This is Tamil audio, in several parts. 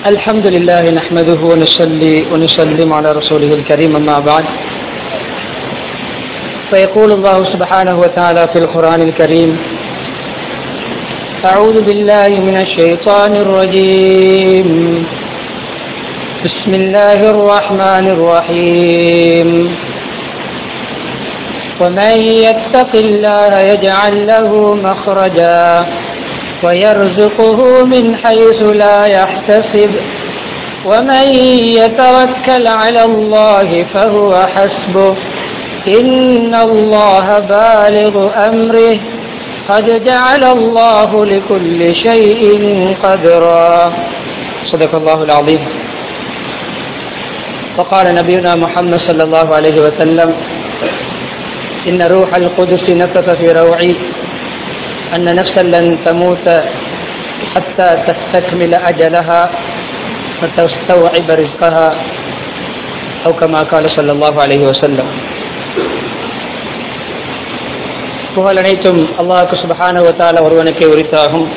الحمد لله نحمده ونصلي ونسلم على رسوله الكريم أما بعد فيقول الله سبحانه وتعالى في القرآن الكريم أعوذ بالله من الشيطان الرجيم بسم الله الرحمن الرحيم ومن يتق الله يجعل له مخرجا ويرزقه من حيث لا يحتسب ومن يتوكل على الله فهو حسبه إن الله بالغ أمره قد جعل الله لكل شيء قدرا صدق الله العظيم وقال نبينا محمد صلى الله عليه وسلم إن روح القدس نفث في روعي أن نفسا لن تموت حتى تستكمل أجلها وتستوعب رزقها أو كما قال صلى الله عليه وسلم புகழ் அனைத்தும் அல்லாஹுக்கு சுபஹான வத்தால ஒருவனுக்கே உரித்தாகும்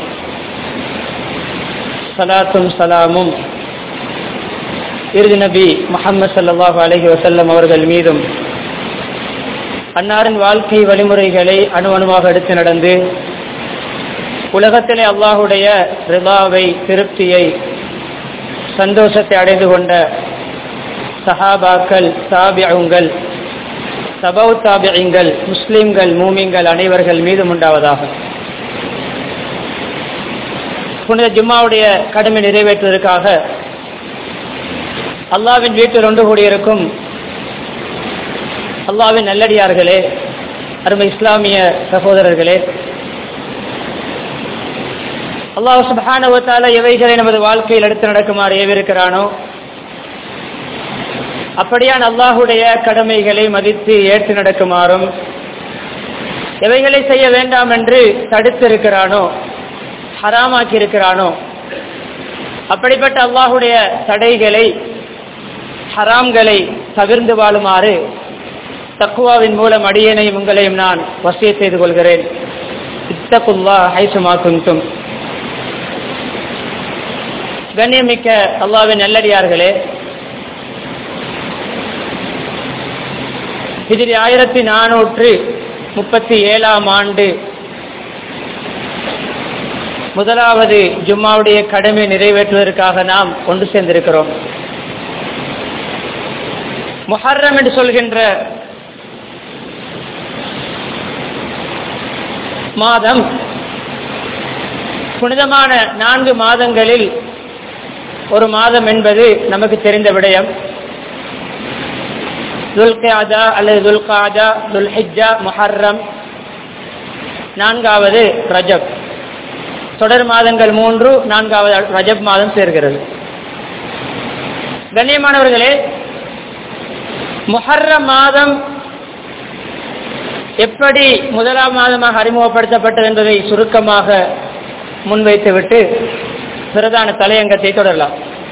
சலாத்தும் சலாமும் இறுதி நபி முகமது சல்லாஹூ அலஹி வசல்லம் அவர்கள் மீதும் அன்னாரின் வாழ்க்கை வழிமுறைகளை அணு அணுவாக எடுத்து நடந்து உலகத்திலே அல்லாஹுடைய ரிபாவை திருப்தியை சந்தோஷத்தை அடைந்து கொண்ட சஹாபாக்கள் தாபியங்கள் சபௌ தாபியங்கள் முஸ்லிம்கள் மூமிங்கள் அனைவர்கள் மீதும் உண்டாவதாக புனித ஜும்மாவுடைய கடமை நிறைவேற்றுவதற்காக அல்லாவின் வீட்டில் ஒன்று கூடியிருக்கும் அல்லாவின் நல்லடியார்களே அருமை இஸ்லாமிய சகோதரர்களே அல்லாஹ் சுபானுவத்தால எவைகளை நமது வாழ்க்கையில் எடுத்து நடக்குமாறு ஏவிருக்கிறானோ அப்படியான் அல்லாஹுடைய கடமைகளை மதித்து ஏற்று நடக்குமாறும் எவைகளை செய்ய வேண்டாம் என்று தடுத்திருக்கிறானோ ஹராமாக்கி இருக்கிறானோ அப்படிப்பட்ட அல்லாஹுடைய தடைகளை ஹராம்களை தவிர்ந்து வாழுமாறு தக்குவாவின் மூலம் அடியனையும் உங்களையும் நான் வசிய செய்து கொள்கிறேன் இத்தகுல்லா ஹைசுமா குந்தும் கண்ணியமிக்க அல்லாவின் நல்லடியார்களே இதில் ஆயிரத்தி நானூற்று முப்பத்தி ஏழாம் ஆண்டு முதலாவது ஜும்மாவுடைய கடமை நிறைவேற்றுவதற்காக நாம் ஒன்று சேர்ந்திருக்கிறோம் முஹர்ரம் என்று சொல்கின்ற மாதம் புனிதமான நான்கு மாதங்களில் ஒரு மாதம் என்பது நமக்கு தெரிந்த விடயம் துல்காஜா அல்லது துல்காஜா துல்ஹிஜா முஹர்ரம் நான்காவது ரஜப் தொடர் மாதங்கள் மூன்று நான்காவது ரஜப் மாதம் சேர்கிறது கண்ணியமானவர்களே முஹர்ரம் மாதம் எப்படி முதலாம் மாதமாக அறிமுகப்படுத்தப்பட்டது என்பதை சுருக்கமாக முன்வைத்துவிட்டு பிரதான தலையங்கத்தை தொடரலாம்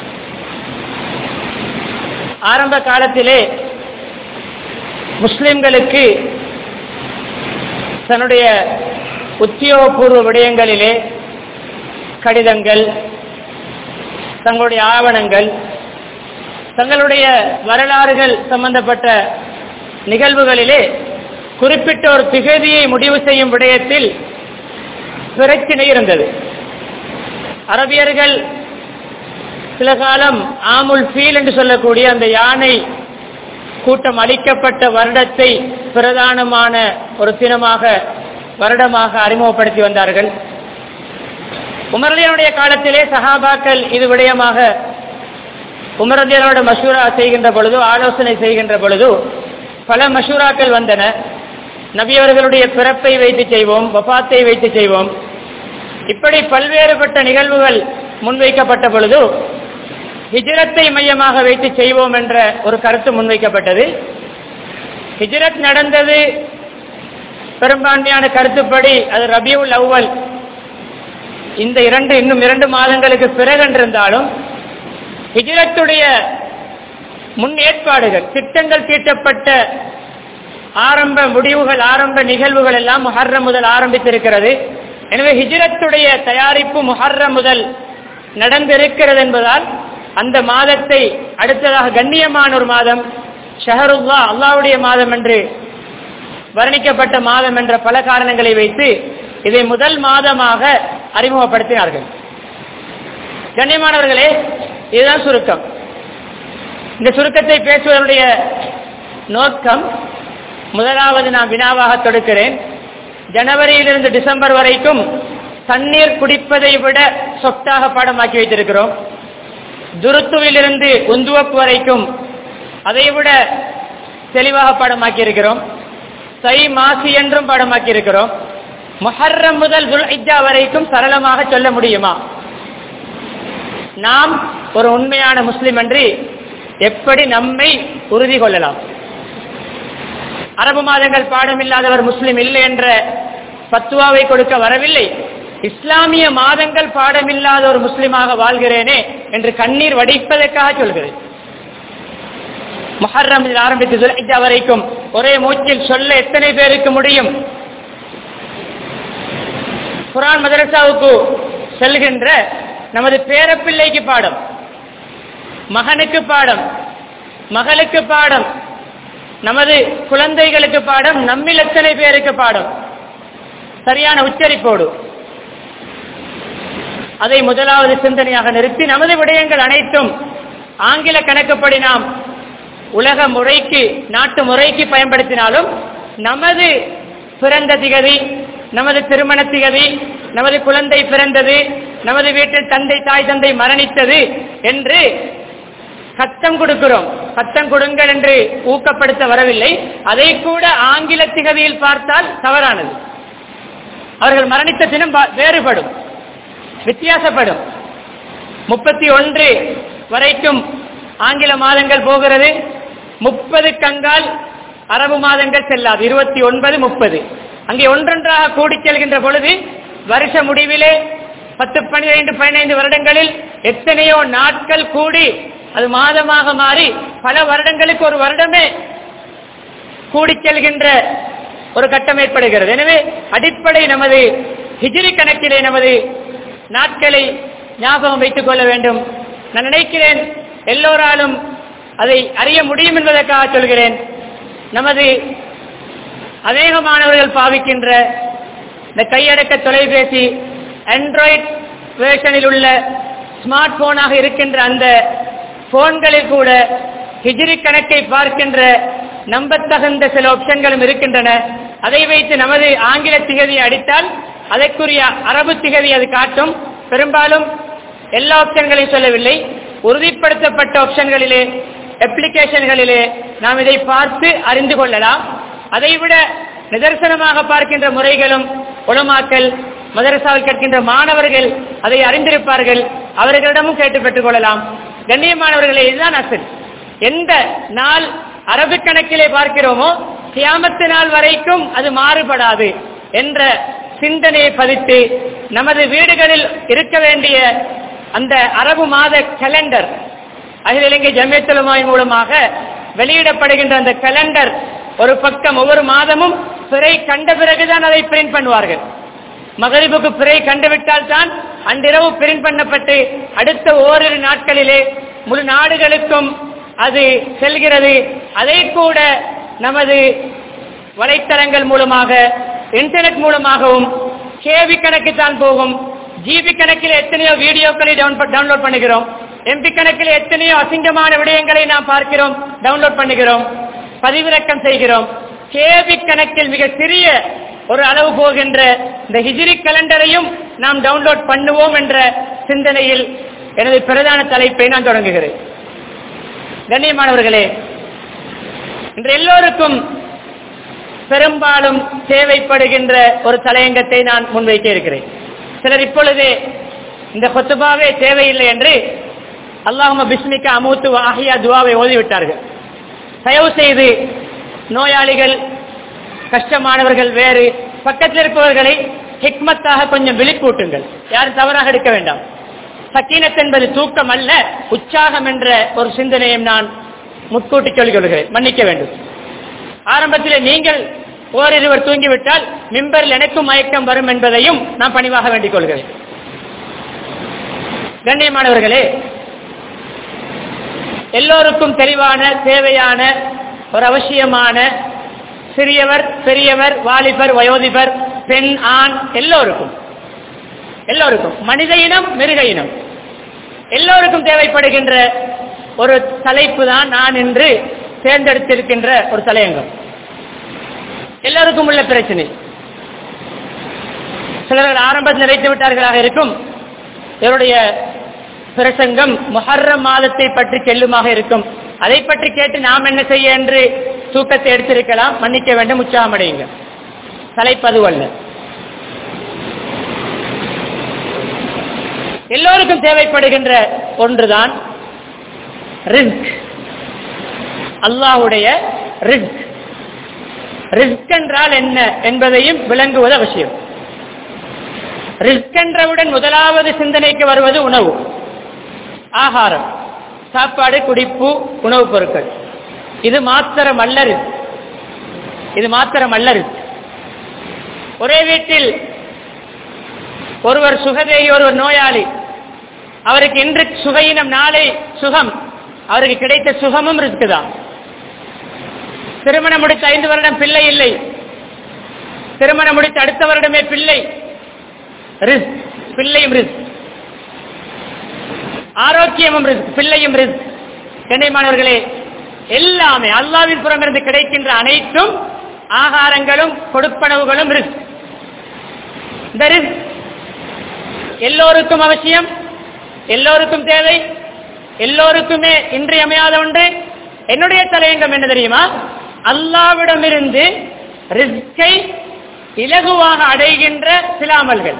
ஆரம்ப காலத்திலே முஸ்லிம்களுக்கு தன்னுடைய உத்தியோகபூர்வ விடயங்களிலே கடிதங்கள் தங்களுடைய ஆவணங்கள் தங்களுடைய வரலாறுகள் சம்பந்தப்பட்ட நிகழ்வுகளிலே குறிப்பிட்ட ஒரு திகதியை முடிவு செய்யும் விடயத்தில் பிரச்சனை இருந்தது அரபியர்கள் சில காலம் ஆமுல் ஃபீல் என்று சொல்லக்கூடிய அந்த யானை கூட்டம் அளிக்கப்பட்ட வருடத்தை பிரதானமான ஒரு தினமாக வருடமாக அறிமுகப்படுத்தி வந்தார்கள் உமரலியனுடைய காலத்திலே சஹாபாக்கள் இது விடயமாக உமரலியனோட மசூரா செய்கின்ற பொழுது ஆலோசனை செய்கின்ற பொழுது பல மசூராக்கள் வந்தன நபியவர்களுடைய பிறப்பை வைத்து செய்வோம் வபாத்தை வைத்து செய்வோம் இப்படி பல்வேறுபட்ட நிகழ்வுகள் முன்வைக்கப்பட்ட பொழுது ஹிஜரத்தை மையமாக வைத்து செய்வோம் என்ற ஒரு கருத்து முன்வைக்கப்பட்டது ஹிஜரத் நடந்தது பெரும்பான்மையான கருத்துப்படி அது ரபியுல் அவ்வல் இந்த இரண்டு இன்னும் இரண்டு மாதங்களுக்கு பிறகென்றிருந்தாலும் ஹிஜரத்துடைய முன் ஏற்பாடுகள் திட்டங்கள் தீட்டப்பட்ட ஆரம்ப முடிவுகள் ஆரம்ப நிகழ்வுகள் எல்லாம் முஹர்ரம் முதல் ஆரம்பித்திருக்கிறது எனவே ஹிஜ்ரத்துடைய தயாரிப்பு முஹர்ரம் முதல் நடந்திருக்கிறது என்பதால் அந்த மாதத்தை அடுத்ததாக கண்ணியமான ஒரு மாதம் ஷஹருல்லா அல்லாவுடைய மாதம் என்று வர்ணிக்கப்பட்ட மாதம் என்ற பல காரணங்களை வைத்து இதை முதல் மாதமாக அறிமுகப்படுத்தினார்கள் கண்ணியமானவர்களே இதுதான் சுருக்கம் இந்த சுருக்கத்தை பேசுவதனுடைய நோக்கம் முதலாவது நான் வினாவாக தொடுக்கிறேன் ஜனவரியிலிருந்து டிசம்பர் வரைக்கும் தண்ணீர் குடிப்பதை விட சொத்தாக பாடமாக்கி வைத்திருக்கிறோம் துருத்துவிலிருந்து உந்துவப்பு வரைக்கும் அதை விட தெளிவாக பாடமாக்கி இருக்கிறோம் சை மாசி என்றும் பாடமாக்கி இருக்கிறோம் முஹர்ரம் முதல் துல்ஹிஜா வரைக்கும் சரளமாக சொல்ல முடியுமா நாம் ஒரு உண்மையான முஸ்லிம் என்று எப்படி நம்மை உறுதி கொள்ளலாம் அரபு மாதங்கள் பாடமில்லாதவர் முஸ்லிம் இல்லை என்ற பத்துவாவை கொடுக்க வரவில்லை இஸ்லாமிய மாதங்கள் பாடமில்லாத ஒரு முஸ்லிமாக வாழ்கிறேனே என்று கண்ணீர் வடிப்பதற்காக சொல்கிறேன் முஹர்ரம் ஆரம்பித்து துல்ஹிஜா வரைக்கும் ஒரே மூச்சில் சொல்ல எத்தனை பேருக்கு முடியும் குரான் மதரசாவுக்கு செல்கின்ற நமது பேரப்பிள்ளைக்கு பாடம் மகனுக்கு பாடம் மகளுக்கு பாடம் நமது குழந்தைகளுக்கு பாடம் நம்மில் எத்தனை பேருக்கு பாடம் சரியான உச்சரிப்போடு அதை முதலாவது சிந்தனையாக நிறுத்தி நமது விடயங்கள் அனைத்தும் ஆங்கில கணக்குப்படி நாம் உலக முறைக்கு நாட்டு முறைக்கு பயன்படுத்தினாலும் நமது பிறந்த திகதி நமது திருமண திகதி நமது குழந்தை பிறந்தது நமது வீட்டில் தந்தை தாய் தந்தை மரணித்தது என்று சத்தம் கொடுக்கிறோம் சத்தம் கொடுங்கள் என்று ஊக்கப்படுத்த வரவில்லை அதை கூட ஆங்கில திகதியில் பார்த்தால் தவறானது அவர்கள் மரணித்த தினம் வேறுபடும் வித்தியாசப்படும் முப்பத்தி ஒன்று வரைக்கும் ஆங்கில மாதங்கள் போகிறது முப்பது கங்கால் அரபு மாதங்கள் செல்லாது இருபத்தி ஒன்பது முப்பது அங்கே ஒன்றொன்றாக கூடி செல்கின்ற பொழுது வருஷ முடிவிலே பத்து பனிரெண்டு பதினைந்து வருடங்களில் எத்தனையோ நாட்கள் கூடி அது மாதமாக மாறி பல வருடங்களுக்கு ஒரு வருடமே கூடி செல்கின்ற ஒரு கட்டம் ஏற்படுகிறது எனவே அடிப்படை நமது ஹிஜிரி கணக்கிலே நமது நாட்களை ஞாபகம் வைத்துக் கொள்ள வேண்டும் நான் நினைக்கிறேன் எல்லோராலும் அதை அறிய முடியும் என்பதற்காக சொல்கிறேன் நமது அநேகமானவர்கள் பாவிக்கின்ற இந்த கையடக்க தொலைபேசி ஆண்ட்ராய்ட் வேர்ஷனில் உள்ள ஸ்மார்ட் போனாக இருக்கின்ற அந்த போன்களில் கூட ஹிஜிரி கணக்கை பார்க்கின்ற நம்பத்தகுந்த சில ஆப்ஷன்களும் இருக்கின்றன அதை வைத்து நமது ஆங்கில திகதியை அடித்தால் அதற்குரிய அரபு திகதி அது காட்டும் பெரும்பாலும் எல்லா ஆப்ஷன்களையும் சொல்லவில்லை உறுதிப்படுத்தப்பட்ட ஆப்ஷன்களிலே அப்ளிகேஷன்களிலே நாம் இதை பார்த்து அறிந்து கொள்ளலாம் அதைவிட நிதர்சனமாக பார்க்கின்ற முறைகளும் உலமாக்கல் மதரசாவில் கேட்கின்ற மாணவர்கள் அதை அறிந்திருப்பார்கள் அவர்களிடமும் கேட்டு பெற்றுக் கொள்ளலாம் கண்ணியமானவர்களே இதுதான் அசல் எந்த நாள் அரபு கணக்கிலே பார்க்கிறோமோ கியாமத்து நாள் வரைக்கும் அது மாறுபடாது என்ற சிந்தனையை பதித்து நமது வீடுகளில் இருக்க வேண்டிய அந்த அரபு மாத கேலண்டர் அகில இலங்கை ஜமியத்துலமாய் மூலமாக வெளியிடப்படுகின்ற அந்த கேலண்டர் ஒரு பக்கம் ஒவ்வொரு மாதமும் பிறை கண்ட பிறகுதான் அதை பிரிண்ட் பண்ணுவார்கள் மகரிபுக்கு பிறை கண்டுவிட்டால் தான் அன்றிரவு பிரிண்ட் பண்ணப்பட்டு அடுத்த ஓரிரு நாட்களிலே முழு நாடுகளுக்கும் அது செல்கிறது அதை கூட நமது வலைத்தளங்கள் மூலமாக இன்டர்நெட் மூலமாகவும் கேவி கணக்கு தான் போகும் ஜிபி கணக்கில் எத்தனையோ வீடியோக்களை டவுன்லோட் பண்ணுகிறோம் எம்பி கணக்கில் எத்தனையோ அசிங்கமான விடயங்களை நாம் பார்க்கிறோம் டவுன்லோட் பண்ணுகிறோம் பதிவிறக்கம் செய்கிறோம் கேவி கணக்கில் மிக சிறிய ஒரு அளவு போகின்ற இந்த ஹிஜிரி கலண்டரையும் நாம் டவுன்லோட் பண்ணுவோம் என்ற சிந்தனையில் எனது பிரதான தலைப்பை நான் தொடங்குகிறேன் கண்ணியமானவர்களே இன்று எல்லோருக்கும் பெரும்பாலும் தேவைப்படுகின்ற ஒரு தலையங்கத்தை நான் முன்வைக்க இருக்கிறேன் சிலர் இப்பொழுதே இந்த கொத்துபாவே தேவையில்லை என்று அல்லாஹும பிஸ்மிகா அமூத்து ஆகியா துவாவை ஓதிவிட்டார்கள் தயவு செய்து நோயாளிகள் கஷ்டமானவர்கள் வேறு பக்கத்தில் இருப்பவர்களை ஹிக்மத்தாக கொஞ்சம் விழிப்பூட்டுங்கள் யாரும் தவறாக எடுக்க வேண்டாம் சக்கீனத் என்பது தூக்கம் அல்ல உற்சாகம் என்ற ஒரு சிந்தனையும் நான் முட்கூட்டி சொல்லிக் கொள்கிறேன் மன்னிக்க வேண்டும் ஆரம்பத்தில் நீங்கள் ஓரிருவர் தூங்கிவிட்டால் மிம்பரில் எனக்கும் மயக்கம் வரும் என்பதையும் நான் பணிவாக வேண்டிக் கொள்கிறேன் கண்ணியமானவர்களே எல்லோருக்கும் தெளிவான தேவையான ஒரு அவசியமான சிறியவர் பெரியவர் வாலிபர் வயோதிபர் பெண் ஆண் எல்லோருக்கும் எல்லோருக்கும் மனித இனம் மிருக இனம் எல்லோருக்கும் தேவைப்படுகின்ற ஒரு தலைப்பு தான் நான் இன்று தேர்ந்தெடுத்திருக்கின்ற ஒரு தலையங்கம் எல்லோருக்கும் உள்ள பிரச்சனை சிலர்கள் ஆரம்பத்தில் நிறைத்து விட்டார்களாக இருக்கும் இவருடைய பிரசங்கம் முஹர்ரம் மாதத்தை பற்றி செல்லுமாக இருக்கும் அதை பற்றி கேட்டு நாம் என்ன செய்ய என்று தூக்கத்தை எடுத்திருக்கலாம் மன்னிக்க வேண்டும் உற்சாகமடையுங்க தலைப்பது அல்ல எல்லோருக்கும் தேவைப்படுகின்ற ஒன்றுதான் ரிஸ்க் அல்லாஹுடைய ரிஸ்க் ரிஸ்க் என்றால் என்ன என்பதையும் விளங்குவது அவசியம் ரிஸ்க் என்றவுடன் முதலாவது சிந்தனைக்கு வருவது உணவு ஆகாரம் சாப்பாடு குடிப்பு உணவுப் பொருட்கள் இது மாத்திரம் அல்ல ரிஸ்க் இது மாத்திரம் அல்ல ரிஸ்க் ஒரே வீட்டில் ஒருவர் சுகதேகி ஒருவர் நோயாளி அவருக்கு இன்று சுகையினம் நாளை சுகம் அவருக்கு கிடைத்த சுகமும் ரிஸ்க் தான் திருமணம் முடித்த ஐந்து வருடம் பிள்ளை இல்லை திருமணம் முடித்த அடுத்த வருடமே பிள்ளை ரிஸ்க் பிள்ளையும் ரிஸ்க் ஆரோக்கியமும் ரிஸ்க் பிள்ளையும் ரிஸ்க் கண்ணியமானவர்களே எல்லாமே அல்லாவின் புறமிருந்து கிடைக்கின்ற அனைத்தும் ஆகாரங்களும் கொடுப்பனவுகளும் ரிஸ்க் இந்த ரிஸ்க் எல்லோருக்கும் அவசியம் எல்லோருக்கும் தேவை எல்லோருக்குமே இன்றியமையாத ஒன்று என்னுடைய தலையங்கம் என்ன தெரியுமா அல்லாவிடமிருந்து ரிஸ்கை இலகுவாக அடைகின்ற சில அமல்கள்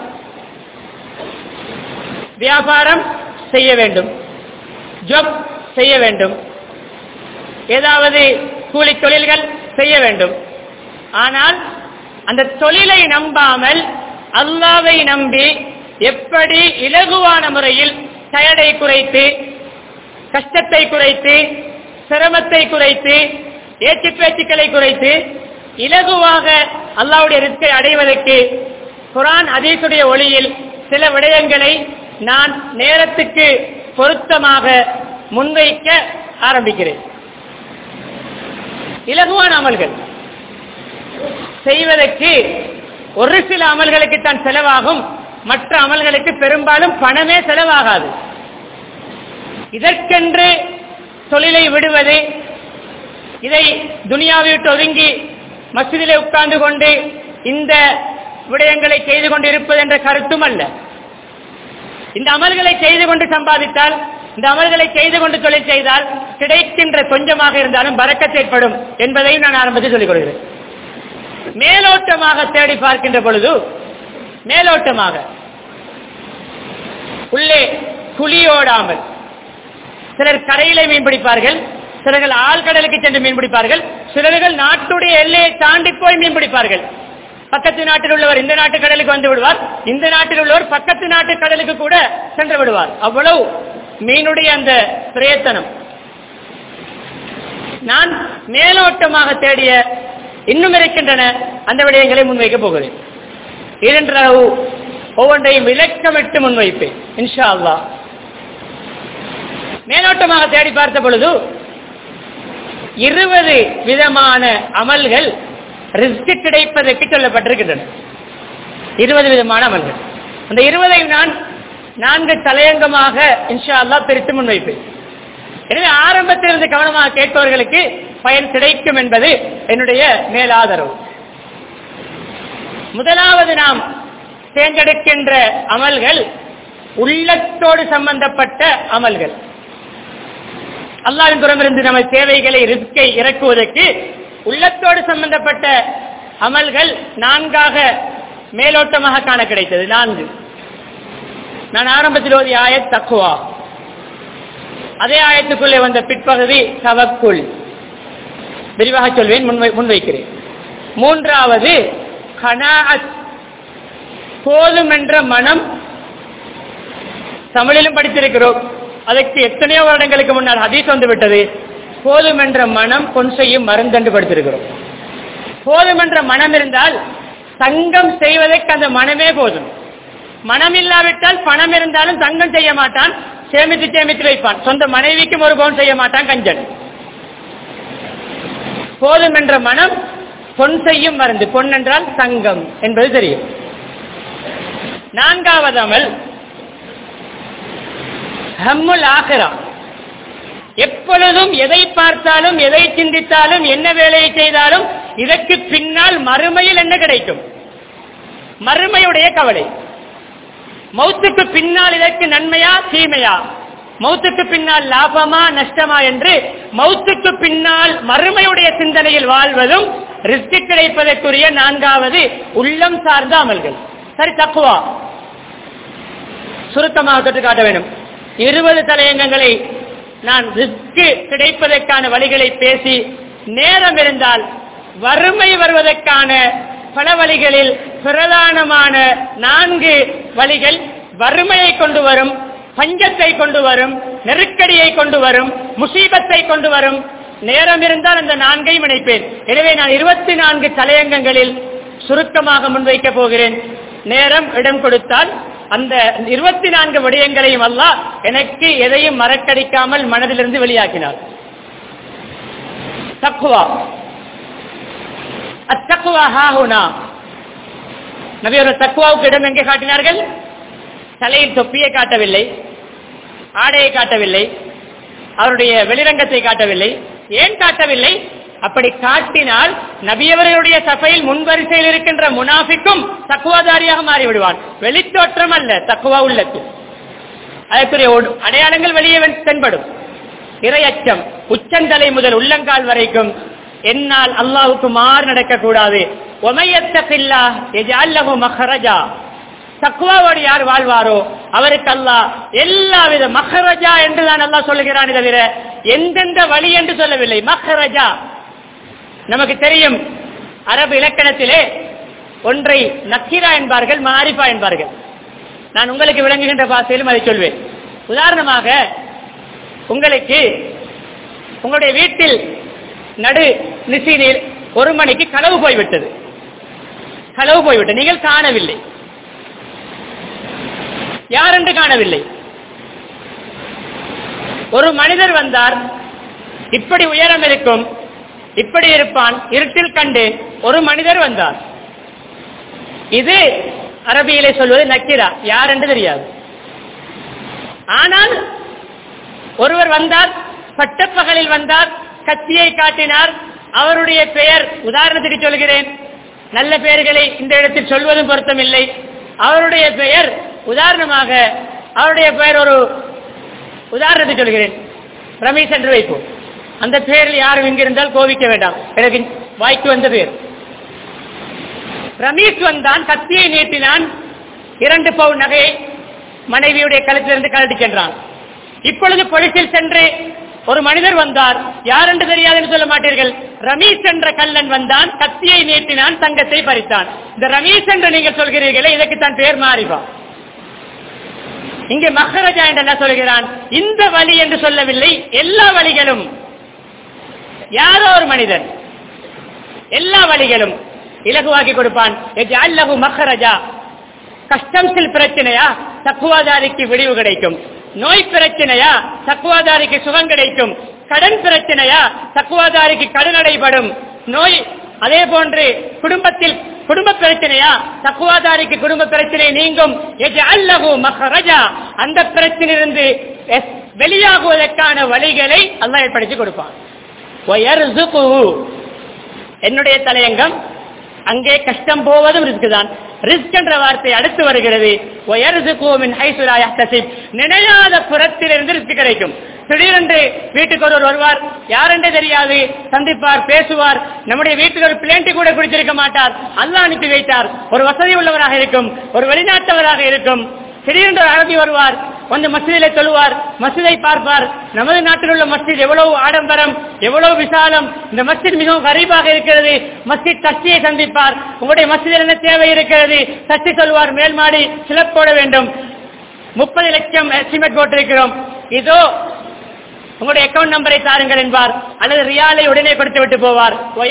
வியாபாரம் செய்ய வேண்டும் ஜப் செய்ய வேண்டும் ஏதாவது கூலி தொழில்கள் செய்ய வேண்டும் ஆனால் அந்த தொழிலை நம்பாமல் அல்லாவை நம்பி எப்படி இலகுவான முறையில் டயர்டை குறைத்து கஷ்டத்தை குறைத்து சிரமத்தை குறைத்து ஏச்சு பேச்சுக்களை குறைத்து இலகுவாக அல்லாவுடைய ரிஸ்கை அடைவதற்கு குரான் அதீசுடைய ஒளியில் சில விடயங்களை நான் நேரத்துக்கு பொருத்தமாக முன்வைக்க ஆரம்பிக்கிறேன் இலகுவான அமல்கள் செய்வதற்கு ஒரு சில அமல்களுக்கு தான் செலவாகும் மற்ற அமல்களுக்கு பெரும்பாலும் பணமே செலவாகாது இதற்கென்று தொழிலை விடுவது இதை துனியாவை விட்டு ஒதுங்கி மசிதிலே உட்கார்ந்து கொண்டு இந்த விடயங்களை செய்து கொண்டு இருப்பது என்ற கருத்தும் அல்ல இந்த அமல்களை செய்து கொண்டு சம்பாதித்தால் இந்த அமல்களை செய்து கொண்டு தொழில் செய்தால் கிடைக்கின்ற கொஞ்சமாக இருந்தாலும் பறக்கத் ஏற்படும் என்பதையும் நான் ஆரம்பத்தில் சொல்லிக் கொள்கிறேன் மேலோட்டமாக தேடி பார்க்கின்ற பொழுது மேலோட்டமாக உள்ளே குழியோடாமல் சிலர் கரையிலே மீன் பிடிப்பார்கள் சிலர்கள் ஆழ்கடலுக்கு சென்று மீன் பிடிப்பார்கள் சிலர்கள் நாட்டுடைய எல்லையை தாண்டி போய் மீன் பிடிப்பார்கள் பக்கத்து நாட்டில் உள்ளவர் இந்த நாட்டு கடலுக்கு வந்து விடுவார் இந்த நாட்டில் உள்ளவர் பக்கத்து நாட்டு கடலுக்கு கூட சென்று விடுவார் அவ்வளவு மீனுடைய அந்த பிரயத்தனம் நான் மேலோட்டமாக தேடிய இன்னும் இருக்கின்றன அந்த விடயங்களை முன்வைக்க போகிறேன் இரண்டரவு ஒவ்வொன்றையும் விளக்கமிட்டு முன்வைப்பேன் இன்ஷா அல்லா மேலோட்டமாக தேடி பார்த்த பொழுது இருபது விதமான அமல்கள் ரிஸ்க் கிடைப்பதற்கு சொல்லப்பட்டிருக்கின்றன இருபது விதமான அமல்கள் அந்த இருபதை நான் நான்கு தலையங்கமாக இன்ஷா அல்லா பிரித்து முன்வைப்பேன் எனவே ஆரம்பத்திலிருந்து கவனமாக கேட்பவர்களுக்கு பயன் கிடைக்கும் என்பது என்னுடைய மேலாதரவு முதலாவது நாம் தேர்ந்தெடுக்கின்ற அமல்கள் உள்ளத்தோடு சம்பந்தப்பட்ட அமல்கள் அல்லாவின் புறமிருந்து நம்ம தேவைகளை ரிஸ்கை இறக்குவதற்கு உள்ளத்தோடு சம்பந்தப்பட்ட அமல்கள் நான்காக மேலோட்டமாக காண கிடைத்தது நான்கு நான் ஆரம்பத்தில் ஓதிய ஆயத் தக்குவா அதே ஆயத்துக்குள்ளே வந்த பிற்பகுதி தவக்குள் விரிவாக சொல்வேன் முன்வை முன்வைக்கிறேன் மூன்றாவது கனாஅத் போதும் என்ற மனம் தமிழிலும் படித்திருக்கிறோம் அதற்கு எத்தனையோ வருடங்களுக்கு முன்னால் ஹதீஸ் வந்து விட்டது போதும் என்ற மனம் கொன்சையும் மருந்தென்று படித்திருக்கிறோம் போதும் என்ற மனம் இருந்தால் தங்கம் செய்வதற்கு அந்த மனமே போதும் மனம் இல்லாவிட்டால் பணம் இருந்தாலும் தங்கம் செய்ய மாட்டான் சேமித்து சேமித்து வைப்பான் சொந்த மனைவிக்கும் ஒரு பவுன் செய்ய மாட்டான் கஞ்சன் போதும் என்ற மனம் பொன் செய்யும் மருந்து பொன் என்றால் சங்கம் என்பது தெரியும் நான்காவது அமல் ஹம்முல் ஆகிரா எப்பொழுதும் எதை பார்த்தாலும் எதை சிந்தித்தாலும் என்ன வேலையை செய்தாலும் இதற்கு பின்னால் மறுமையில் என்ன கிடைக்கும் மறுமையுடைய கவலை மௌத்துக்கு பின்னால் இதற்கு நன்மையா தீமையா மௌத்துக்கு பின்னால் லாபமா நஷ்டமா என்று மௌத்துக்கு பின்னால் மறுமையுடைய சிந்தனையில் வாழ்வதும் ரிஸ்க் கிடைப்பதற்குரிய நான்காவது உள்ளம் சார்ந்த அமல்கள் சரி தக்குவா சுருக்கமாக தொட்டு காட்ட வேண்டும் இருபது தலையங்கங்களை நான் ரிஸ்க் கிடைப்பதற்கான வழிகளை பேசி நேரம் இருந்தால் வறுமை வருவதற்கான பல வழிகளில் பிரதானமான நான்கு வழிகள் வறுமையை கொண்டு வரும் பஞ்சத்தை கொண்டு வரும் நெருக்கடியை கொண்டு வரும் முசீபத்தை கொண்டு வரும் நேரம் இருந்தால் அந்த நான்கையும் இணைப்பேன் எனவே நான் இருபத்தி நான்கு தலையங்கங்களில் சுருக்கமாக முன்வைக்கப் போகிறேன் நேரம் இடம் கொடுத்தால் அந்த இருபத்தி நான்கு விடயங்களையும் அல்ல எனக்கு எதையும் மறக்கடிக்காமல் மனதிலிருந்து வெளியாக்கினார் தக்குவா அத்தக்குவா ஹாஹுனா நபி ஒரு தக்குவாவுக்கு இடம் எங்கே காட்டினார்கள் தலையில் தொப்பியை காட்டவில்லை ஆடையை காட்டவில்லை அவருடைய வெளிரங்கத்தை காட்டவில்லை ஏன் காட்டவில்லை அப்படி காட்டினால் நபியவர்களுடைய சபையில் முன்வரிசையில் இருக்கின்ற முனாஃபிக்கும் தக்குவாதாரியாக மாறிவிடுவான் வெளித்தோற்றம் அல்ல தக்குவா உள்ளத்து அதற்குரிய அடையாளங்கள் வெளியே தென்படும் இரையச்சம் உச்சந்தலை முதல் உள்ளங்கால் வரைக்கும் என்னால் அல்லாவுக்கு மாறு நடக்கக்கூடாது ஒமையத்தபில்லா எஜால்லஹு மஹரஜா தக்குவாவோடு யார் வாழ்வாரோ அவருக்கு அல்லா எல்லாவித மஹரஜா என்று தான் அல்லா சொல்லுகிறான் தவிர எந்தெந்த வழி என்று சொல்லவில்லை மஹரஜா நமக்கு தெரியும் அரபு இலக்கணத்திலே ஒன்றை நக்கீரா என்பார்கள் மாரிஃபா என்பார்கள் நான் உங்களுக்கு விளங்குகின்ற பாசையிலும் அதை சொல்வேன் உதாரணமாக உங்களுக்கு உங்களுடைய வீட்டில் நடு நிசீனில் ஒரு மணிக்கு களவு போய்விட்டது களவு போய்விட்டது நீங்கள் காணவில்லை யார் என்று காணவில்லை ஒரு மனிதர் வந்தார் இப்படி உயரம் இருக்கும் இப்படி இருப்பான் இருட்டில் கண்டு ஒரு மனிதர் வந்தார் இது அரபியிலே சொல்வது நக்கிரா யார் என்று தெரியாது ஆனால் ஒருவர் வந்தார் பட்டப்பகலில் வந்தார் கத்தியை காட்டினார் அவருடைய பெயர் உதாரணத்துக்கு சொல்கிறேன் நல்ல பெயர்களை இந்த இடத்தில் சொல்வதும் பொருத்தமில்லை அவருடைய பெயர் உதாரணமாக அவருடைய பெயர் ஒரு உதாரணத்துக்கு சொல்கிறேன் ரமேஷ் என்று வைப்போம் அந்த பெயரில் யாரும் இங்கிருந்தால் கோவிக்க வேண்டாம் எனக்கு வாய்க்கு வந்த பெயர் ரமேஷ் வந்தான் கத்தியை நீட்டினான் இரண்டு பவுன் நகையை மனைவியுடைய கழுத்திலிருந்து கழட்டி சென்றான் இப்பொழுது பொலிசில் சென்று ஒரு மனிதர் வந்தார் யார் என்று தெரியாது என்று சொல்ல மாட்டீர்கள் ரமேஷ் என்ற கல்லன் வந்தான் கத்தியை நீட்டினான் தங்கத்தை பறித்தான் இந்த ரமேஷ் என்று நீங்கள் சொல்கிறீர்களே இதற்கு தான் பெயர் மாறிவா இங்கே மஹரஜா என்று என்ன சொல்கிறான் இந்த வழி என்று சொல்லவில்லை எல்லா வழிகளும் யாரோ ஒரு மனிதன் எல்லா வழிகளும் இலகுவாக்கி கொடுப்பான் அல்லகு மஹரஜா கஷ்டம்ஸில் பிரச்சனையா தக்குவாதாரிக்கு விடிவு கிடைக்கும் நோய் பிரச்சனையா தக்குவாதாரிக்கு சுகம் கிடைக்கும் கடன் பிரச்சனையா தக்குவாதாரிக்கு கடன் அடைபடும் நோய் அதே போன்று குடும்பத்தில் குடும்ப பிரச்சனையா தக்குவாதாரிக்கு குடும்ப பிரச்சனை நீங்கும் அல்லகு மஹரஜா அந்த பிரச்சனையிலிருந்து வெளியாகுவதற்கான வழிகளை அல்லா ஏற்படுத்தி கொடுப்பான் என்னுடைய தலையங்கம் அங்கே கஷ்டம் போவதும் ரிஸ்க் தான் ரிஸ்க் என்ற வார்த்தை அடுத்து வருகிறது நினையாத புறத்திலிருந்து ரிஸ்க் கிடைக்கும் திடீரென்று வீட்டுக்கு ஒருவர் வருவார் யாரென்றே தெரியாது சந்திப்பார் பேசுவார் நம்முடைய வீட்டில் ஒரு பிளேண்டி கூட குடிச்சிருக்க மாட்டார் அல்லா அனுப்பி வைத்தார் ஒரு வசதி உள்ளவராக இருக்கும் ஒரு வெளிநாட்டவராக இருக்கும் திடீரென்று அரபி வருவார் வந்து மசிதிலே சொல்லுவார் மசிதை பார்ப்பார் நமது நாட்டில் உள்ள மஸ்ஜித் எவ்வளவு ஆடம்பரம் எவ்வளவு விசாலம் இந்த மஸ்ஜித் மிகவும் கரீபாக இருக்கிறது மஸ்ஜித் தஸ்தியை சந்திப்பார் உங்களுடைய மஸ்ஜிதில் என்ன தேவை இருக்கிறது தஸ்தி சொல்வார் மேல் மாடி சிலப் போட வேண்டும் முப்பது லட்சம் எஸ்டிமேட் போட்டிருக்கிறோம் இதோ உங்களுடைய அக்கவுண்ட் நம்பரை தாருங்கள் என்பார் அல்லது ரியாலை உடனே கொடுத்து விட்டு போவார்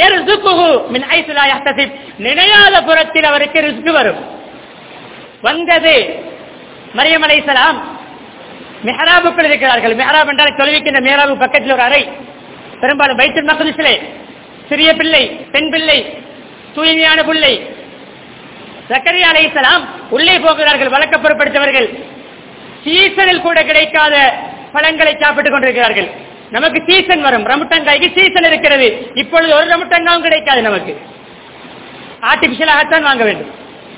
நினையாத புறத்தில் அவருக்கு ரிஸ்க் வரும் வந்தது மரியம் அலைசலாம் மெஹராபுக்குள் இருக்கிறார்கள் மெஹராப் என்றால் தொழுவிக்கின்ற மெஹராபு பக்கத்தில் ஒரு அறை பெரும்பாலும் பைத்துல் மகதிசிலே சிறிய பிள்ளை பெண் பிள்ளை தூய்மையான பிள்ளை சக்கரியா அலைஹிஸ்ஸலாம் உள்ளே போகிறார்கள் வழக்க பொருட்படுத்தவர்கள் சீசனில் கூட கிடைக்காத பழங்களை சாப்பிட்டுக் கொண்டிருக்கிறார்கள் நமக்கு சீசன் வரும் ரமுட்டங்காய்க்கு சீசன் இருக்கிறது இப்பொழுது ஒரு ரமுட்டங்காவும் கிடைக்காது நமக்கு ஆர்டிபிஷியலாகத்தான் வாங்க வேண்டும்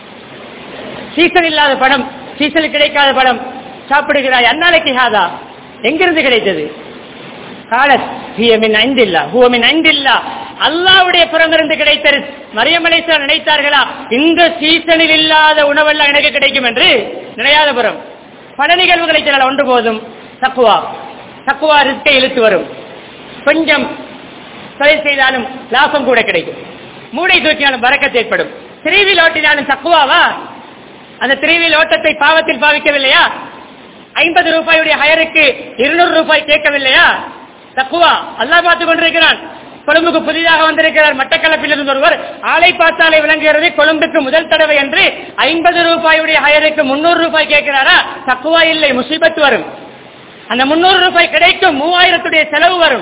சீசன் இல்லாத படம் சீசனில் கிடைக்காத படம் சாப்பிடுகிறாய் அந்நாளைக்கு ஹாதா எங்கிருந்து கிடைத்தது காலத் ஹியமின் ஐந்தில்லா ஹுவமின் ஐந்தில்லா அல்லாவுடைய புறமிருந்து கிடைத்தது மரியமலை நினைத்தார்களா இந்த சீசனில் இல்லாத உணவெல்லாம் எனக்கு கிடைக்கும் என்று நினையாத புறம் பல நிகழ்வுகளை சொல்லலாம் ஒன்று போதும் தக்குவா தக்குவா ரிஸ்கை இழுத்து வரும் கொஞ்சம் தொழில் செய்தாலும் லாபம் கூட கிடைக்கும் மூளை தூக்கினாலும் பறக்கத்து ஏற்படும் திரிவில் ஓட்டினாலும் தக்குவாவா அந்த திரிவில் ஓட்டத்தை பாவத்தில் பாவிக்கவில்லையா ஐம்பது ரூபாயுடைய ஹயருக்கு இருநூறு ரூபாய் கேட்கவில்லையா தக்குவா அல்லா பார்த்து கொண்டிருக்கிறான் கொழும்புக்கு புதிதாக வந்திருக்கிறார் மட்டக்களப்பிலிருந்து ஒருவர் ஆளை பார்த்தாலே விளங்குகிறது கொழும்புக்கு முதல் தடவை என்று ஐம்பது ரூபாயுடைய ஹயருக்கு முன்னூறு ரூபாய் கேட்கிறாரா தக்குவா இல்லை முசீபத்து வரும் அந்த முன்னூறு ரூபாய் கிடைக்கும் மூவாயிரத்துடைய செலவு வரும்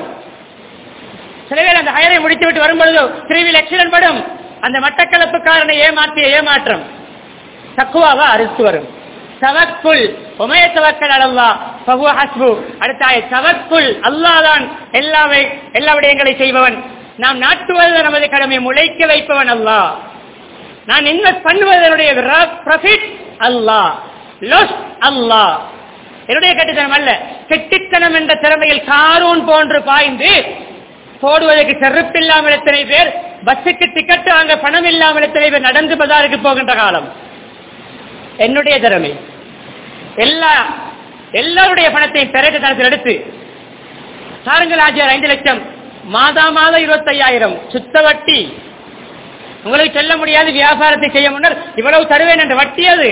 சில பேர் அந்த ஹயரை முடித்து விட்டு வரும்பொழுது திருவில் ஆக்சிடென்ட் படும் அந்த மட்டக்களப்புக்காரனை ஏமாற்றிய ஏமாற்றம் தக்குவாவா அறுத்து வரும் தவக்குள் உமய தவக்கல் அளவா பகுவ ஹஸ்பு அடுத்தாய தவக்குள் அல்லாதான் எல்லாவை எல்லா விடயங்களை செய்பவன் நாம் நாட்டுவது நமது கடமை முளைக்க வைப்பவன் அல்லா நான் இன்வெஸ்ட் பண்ணுவதனுடைய ப்ராஃபிட் அல்லா லொஸ் அல்லா என்னுடைய கட்டுத்தனம் அல்ல கெட்டித்தனம் என்ற திறமையில் காரூன் போன்று பாய்ந்து போடுவதற்கு செருப்பில்லாமல் எத்தனை பேர் பஸ்ஸுக்கு டிக்கெட் வாங்க பணம் இல்லாமல் எத்தனை பேர் நடந்து பதாருக்கு போகின்ற காலம் என்னுடைய திறமை எல்லா எல்லாருடைய பணத்தையும் பெரட்டு தரத்தில் எடுத்து சாருங்கள் ஆஜியார் ஐந்து லட்சம் மாதா மாதம் இருபத்தையாயிரம் சுத்த வட்டி உங்களுக்கு சொல்ல முடியாது வியாபாரத்தை செய்ய முன்னர் இவ்வளவு தருவேன் என்ற வட்டி அது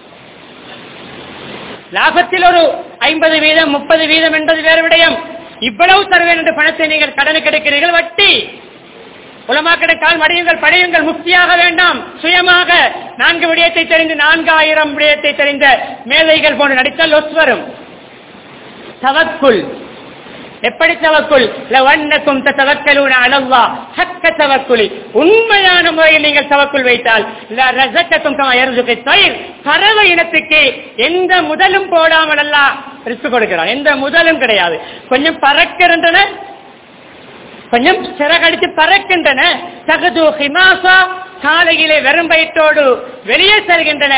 லாபத்தில் ஒரு ஐம்பது வீதம் முப்பது வீதம் என்பது வேறு விடயம் இவ்வளவு தருவேன் என்ற பணத்தை நீங்கள் கடனுக்கு எடுக்கிறீர்கள் வட்டி உலமாக்கிடக்கால் மடியுங்கள் படையுங்கள் முக்தியாக வேண்டாம் சுயமாக நான்கு விடயத்தை தெரிந்து நான்காயிரம் விடயத்தை தெரிந்த மேதைகள் போன்று நடித்தால் லொஸ் வரும் தவக்குள் எப்படி தவக்குள் லவண்ணக்கும் தவக்கலூன அளவா ஹக்க தவக்குலி உண்மையான முறையில் நீங்கள் தவக்குள் வைத்தால் ரசக்கத்தும் கம தயிர் பறவை இனத்துக்கு எந்த முதலும் போடாமல் அல்ல ரிஸ்க் கொடுக்கிறான் எந்த முதலும் கிடையாது கொஞ்சம் பறக்கின்றன கொஞ்சம் சிறகடித்து பறக்கின்றன தகுது ஹிமாசா காலையிலே வெறும் வயிற்றோடு வெளியே செல்கின்றன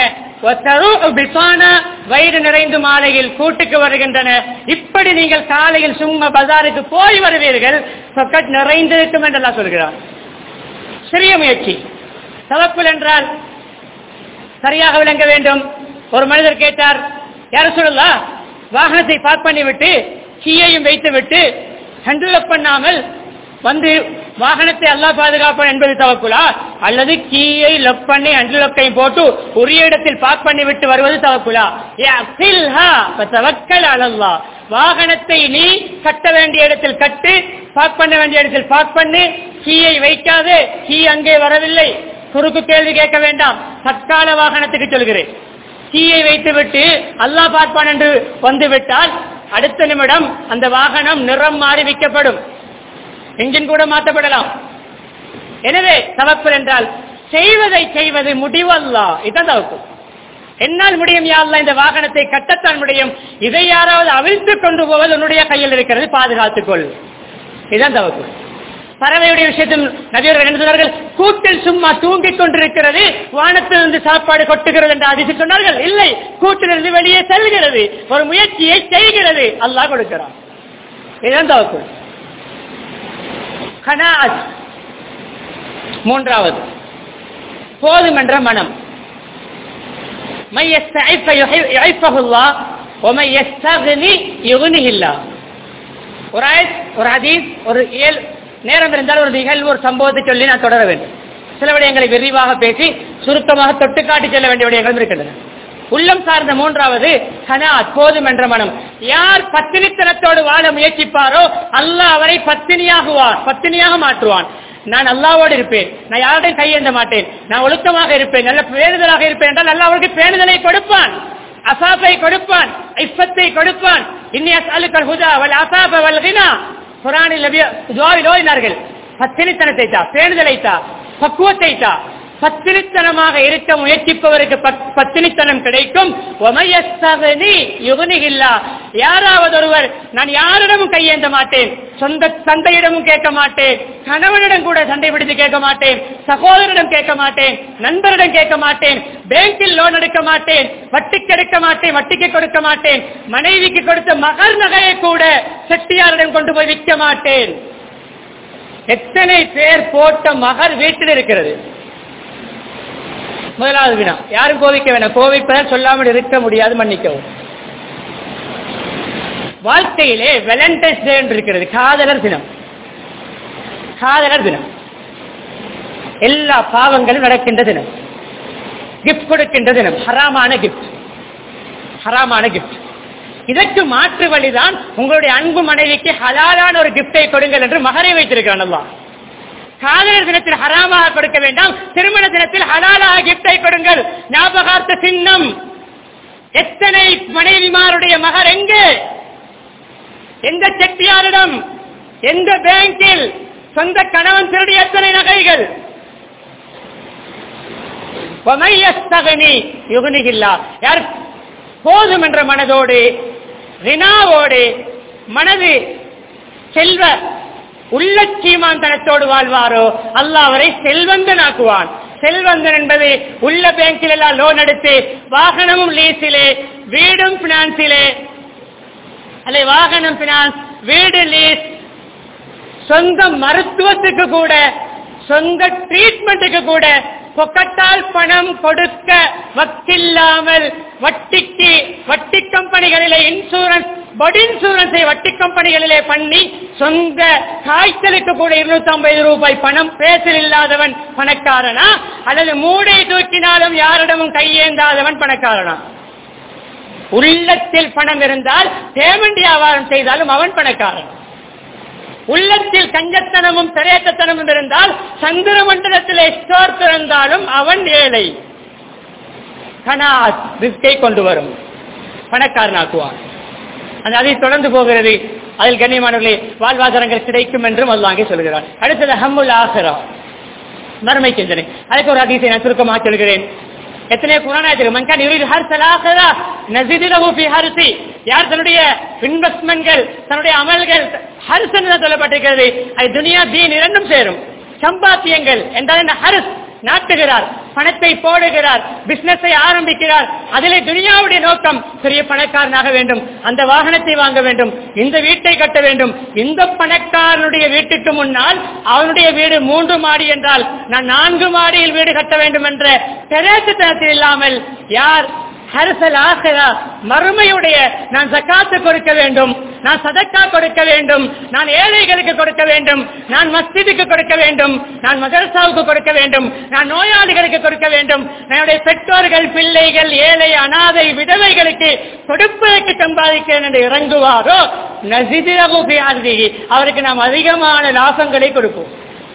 வயிறு நிறைந்து மாலையில் கூட்டுக்கு வருகின்றன இப்படி நீங்கள் காலையில் சும்மா பஜாருக்கு போய் வருவீர்கள் சொக்கட் நிறைந்திருக்கும் என்றெல்லாம் சொல்கிறார் சிறிய முயற்சி தவக்குள் என்றால் சரியாக விளங்க வேண்டும் ஒரு மனிதர் கேட்டார் யார் சொல்லலாம் வாகனத்தை பார்க் பண்ணிவிட்டு கீயையும் வைத்து விட்டு ஹேண்டில் பண்ணாமல் வந்து வாகனத்தை அல்லா பாதுகாப்பான் என்பது தவக்குலா அல்லது கீயை லொக் பண்ணி அஞ்சு லொக்கையும் போட்டு உரிய இடத்தில் பார்க் பண்ணி விட்டு வருவது தவக்குலா தவக்கல் அல்லா வாகனத்தை நீ கட்ட வேண்டிய இடத்தில் கட்டு பார்க் பண்ண வேண்டிய இடத்தில் பார்க் பண்ணி கீயை வைக்காது கீ அங்கே வரவில்லை குறுக்கு கேள்வி கேட்க வேண்டாம் தற்கால வாகனத்துக்கு சொல்கிறேன் கீயை வைத்து விட்டு அல்லா பார்ப்பான் என்று வந்து விட்டால் அடுத்த நிமிடம் அந்த வாகனம் நிறம் மாறி விற்கப்படும் என்ஜின் கூட மாற்றப்படலாம் எனவே தவக்குள் என்றால் செய்வதை செய்வது முடிவல்லா இதுதான் தவக்கு என்னால் முடியும் யாருல இந்த வாகனத்தை கட்டத்தான் முடியும் இதை யாராவது அவிழ்த்து கொண்டு போவது உன்னுடைய கையில் இருக்கிறது பாதுகாத்துக்கொள் இதுதான் தவக்கு பறவையுடைய விஷயத்தில் நபியர்கள் என்ன சொன்னார்கள் கூட்டில் சும்மா தூங்கிக் கொண்டிருக்கிறது வானத்திலிருந்து சாப்பாடு கொட்டுகிறது என்று அதிர்ச்சி சொன்னார்கள் இல்லை கூட்டிலிருந்து வெளியே செல்கிறது ஒரு முயற்சியை செய்கிறது அல்லாஹ் கொடுக்கிறான் இதுதான் தவக்குள் கனாத் மூன்றாவது போதும் என்ற மனம் ஒரு ஒரு ஹதீஸ் ஒரு ஏழு நேரம் இருந்தால் ஒரு நிகழ்வு ஒரு சம்பவத்தை சொல்லி நான் தொடர வேண்டும் சில விடயங்களை விரிவாக பேசி சுருக்கமாக தொட்டு காட்டி செல்ல வேண்டிய விடயங்களும் இருக்கின்றன உள்ளம் சார்ந்த மூன்றாவது கனாத் போதும் என்ற மனம் யார் பத்தினித்தனத்தோடு வாழ முயற்சிப்பாரோ அல்லாஹ் அவரை பத்தினியாகுவார் பத்தினியாக மாற்றுவான் நான் அல்லாவோடு இருப்பேன் நான் யாருடையும் கையேந்த மாட்டேன் நான் ஒழுக்கமாக இருப்பேன் நல்ல பேணுதலாக இருப்பேன் என்றால் அல்லா அவருக்கு பேணுதலை கொடுப்பான் அசாபை கொடுப்பான் ஐஃபத்தை கொடுப்பான் இன்னி அஸ்அலுக்கல் ஹுதா வல் அசாப வல் கினா குர்ஆனில் நபி துஆவில் ஓதினார்கள் பத்தினித்தனத்தை தா பேணுதலை தா பக்குவத்தை தா பத்தினித்தனமாக இருக்க முயற்சிப்பவருக்கு பத்- பத்தினித்தனம் கிடைக்கும் ஒமையஸ்தகனி யுகுனிகில்லா யாராவது ஒருவர் நான் யாரிடமும் கையேந்த மாட்டேன் சொந்த சந்தையிடமும் கேட்க மாட்டேன் கணவனிடம் கூட சண்டை பிடித்து கேட்க மாட்டேன் சகோதரனிடம் கேட்க மாட்டேன் நண்பரிடம் கேட்க மாட்டேன் பேங்கில் லோன் எடுக்க மாட்டேன் வட்டிக்கு எடுக்க மாட்டேன் வட்டிக்கு கொடுக்க மாட்டேன் மனைவிக்கு கொடுத்த மகர் நகையை கூட செட்டியாரிடம் கொண்டு போய் விற்க மாட்டேன் எத்தனை பேர் போட்ட மகர் வீட்டில் இருக்கிறது முதலாவது வினா யாரும் கோவிக்க வேணாம் கோவிப்பதால் சொல்லாமல் இருக்க முடியாது மன்னிக்கவும் வாழ்க்கையிலே வேலண்டைன்ஸ் டே என்று இருக்கிறது காதலர் தினம் காதலர் தினம் எல்லா பாவங்களும் நடக்கின்ற தினம் கிஃப்ட் கொடுக்கின்ற தினம் ஹராமான கிஃப்ட் ஹராமான கிஃப்ட் இதற்கு மாற்று வழிதான் உங்களுடைய அன்பு மனைவிக்கு ஹலாலான ஒரு கிஃப்டை கொடுங்கள் என்று மகரை வைத்திருக்கிறான் அல்லாஹ் காதலர் தினத்தில் ஹராமாக கொடுக்க வேண்டாம் திருமண தினத்தில் ஹலாலாக கிஃப்டை கொடுங்கள் ஞாபகார்த்த சின்னம் எத்தனை மனைவிமாருடைய மகர் எங்கே எந்த செட்டியாரிடம் எந்த பேங்கில் சொந்த கணவன் திருடிய எத்தனை நகைகள் வமையஸ்தகனி யுகுனிகில்லா யார் போதும் என்ற மனதோடு ரினாவோடு மனது செல்வ உள்ள சீமாந்தனத்தோடு வாழ்வாரோ அல்லாஹ் அவரை செல்வந்தனாக்குவான் செல்வந்தன் என்பது உள்ள பேங்கில் எல்லாம் லோன் எடுத்து வாகனமும் லீஸிலே வீடும் பினான்சிலே அல்ல வாகனம் பினான்ஸ் வீடு லீஸ் சொந்த மருத்துவத்துக்கு கூட சொந்த ட்ரீட்மெண்ட்டுக்கு கூட பொக்கட்டால் பணம் கொடுக்க வக்கில்லாமல் வட்டிக்கு வட்டி கம்பெனிகளிலே இன்சூரன்ஸ் பட் இன்சூரன்ஸை வட்டி கம்பெனிகளிலே பண்ணி சொந்த காய்ச்சலுக்கு கூட இருநூத்தி ஐம்பது ரூபாய் பணம் பேசல் இல்லாதவன் பணக்காரனா அல்லது மூடை தூக்கினாலும் யாரிடமும் கையேந்தாதவன் பணக்காரனா உள்ளத்தில் பணம் இருந்தால் பேமெண்ட் வியாபாரம் செய்தாலும் அவன் பணக்காரன் உள்ளத்தில் கஞ்சத்தனமும் திரையத்தனமும் இருந்தால் சந்திர மண்டலத்திலே ஸ்டோர் திறந்தாலும் அவன் ஏழை கனாத் ரிஸ்கை கொண்டு வரும் பணக்காரனாக்குவான் அந்த அதை தொடர்ந்து போகிறது அதில் கண்ணியமானவர்களே வாழ்வாதாரங்கள் கிடைக்கும் என்றும் அல்லாங்கே சொல்கிறார் அடுத்தது ஹம்முல் ஆஹரா மறுமை சிந்தனை அதுக்கு ஒரு அதிசயம் நான் சுருக்கமாக சொல்கிறேன் எத்தனை குரானாயத்திற்கு மன்கான் யுரீது ஹர்சல் ஆஹரா நஸிதுலஹு ஃபீ ஹர்சி யார் தன்னுடைய இன்வெஸ்ட்மென்ட்கள் தன்னுடைய அமல்கள் ஹர்ஸ் என்று தான் சொல்லப்பட்டிருக்கிறது அது துனியா தீன் இரண்டும் சேரும் சம்பாத்தியங்கள் என்றால் என்ன ஹர்ஸ் நாட்டுகிறார் பணத்தை போடுகிறார் பிசினஸை ஆரம்பிக்கிறார் அதிலே துனியாவுடைய நோக்கம் பெரிய பணக்காரனாக வேண்டும் அந்த வாகனத்தை வாங்க வேண்டும் இந்த வீட்டை கட்ட வேண்டும் இந்த பணக்காரனுடைய வீட்டுக்கு முன்னால் அவனுடைய வீடு மூன்று மாடி என்றால் நான் நான்கு மாடியில் வீடு கட்ட வேண்டும் என்ற பிரேசத்தனத்தில் இல்லாமல் யார் ஹரிசல் ஆகிறா மறுமையுடைய நான் சக்காத்து கொடுக்க வேண்டும் நான் சதக்கா கொடுக்க வேண்டும் நான் ஏழைகளுக்கு கொடுக்க வேண்டும் நான் மஸ்ஜிதுக்கு கொடுக்க வேண்டும் நான் மதரசாவுக்கு கொடுக்க வேண்டும் நான் நோயாளிகளுக்கு கொடுக்க வேண்டும் என்னுடைய பெற்றோர்கள் பிள்ளைகள் ஏழை அனாதை விதவைகளுக்கு கொடுப்பதற்கு சம்பாதிக்கிறேன் என்று இறங்குவாரோ நசிதிரகு அவருக்கு நாம் அதிகமான லாபங்களை கொடுப்போம்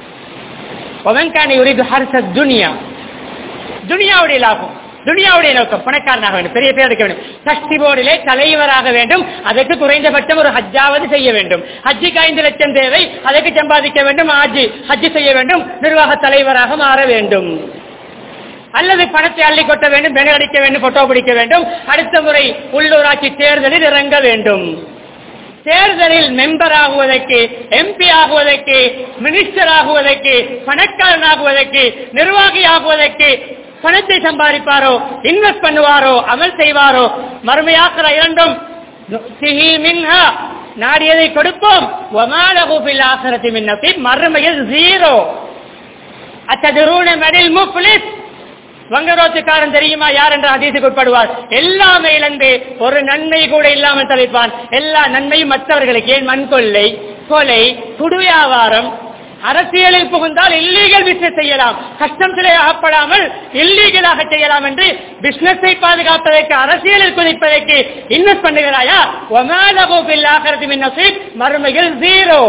ஒவன்கானி உரிது ஹர்ச துனியா துனியாவுடைய லாபம் துனியாவுடைய நோக்கம் பணக்காரனாக வேண்டும் பெரிய பேர் எடுக்க வேண்டும் சக்தி போர்டிலே தலைவராக வேண்டும் அதற்கு குறைந்தபட்சம் ஒரு ஹஜ்ஜாவது செய்ய வேண்டும் ஹஜ்ஜுக்கு ஐந்து லட்சம் தேவை அதற்கு சம்பாதிக்க வேண்டும் ஹஜ்ஜி ஹஜ்ஜி செய்ய வேண்டும் நிர்வாக தலைவராக மாற வேண்டும் அல்லது பணத்தை அள்ளி கொட்ட வேண்டும் பெண் அடிக்க வேண்டும் போட்டோ பிடிக்க வேண்டும் அடுத்த முறை உள்ளூராட்சி தேர்தலில் இறங்க வேண்டும் தேர்தலில் மெம்பர் ஆகுவதற்கு எம்பி ஆகுவதற்கு மினிஸ்டர் ஆகுவதற்கு பணக்காரன் ஆகுவதற்கு நிர்வாகி ஆகுவதற்கு பணத்தை சம்பாதிப்பாரோ இன்வெஸ்ட் பண்ணுவாரோ அமல் செய்வாரோ மறுமையாக்கிற இரண்டும் நுக்திஹி மின்ஹா நாடியதை கொடுப்போம் வமாலஹு ஃபில் ஆখিরাতি மின் நஸீப் மறுமையில் ஜீரோ அத்ததுரூன மனில் முஃப்லிஸ் வங்கரோத்துக்காரன் தெரியுமா யார் என்ற அதிசுக்கு உட்படுவார் எல்லாமே இழந்து ஒரு நன்மை கூட இல்லாமல் தவிர்ப்பான் எல்லா நன்மையும் மற்றவர்களுக்கு ஏன் மண் கொள்ளை கொலை குடு வியாபாரம் அரசியலில் புகுந்தால் இல்லீகல் பிசினஸ் செய்யலாம் கஷ்டத்திலே ஆகப்படாமல் இல்லீகலாக செய்யலாம் என்று பிசினஸை பாதுகாப்பதற்கு அரசியலில் குதிப்பதற்கு இன்வெஸ்ட் பண்ணுகிறாயா ஒமாலகோ பில்லாகிறது மின் நசீப் மறுமையில் ஜீரோ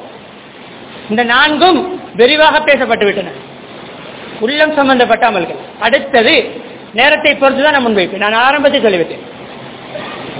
இந்த நான்கும் விரிவாக பேசப்பட்டு விட்டன உள்ளம் சம்பந்தப்பட்ட அமல்கள் அடுத்தது நேரத்தை பொறுத்துதான் நான் முன்வைப்பேன் நான் ஆரம்பத்தில் சொல்லிவிட்டேன்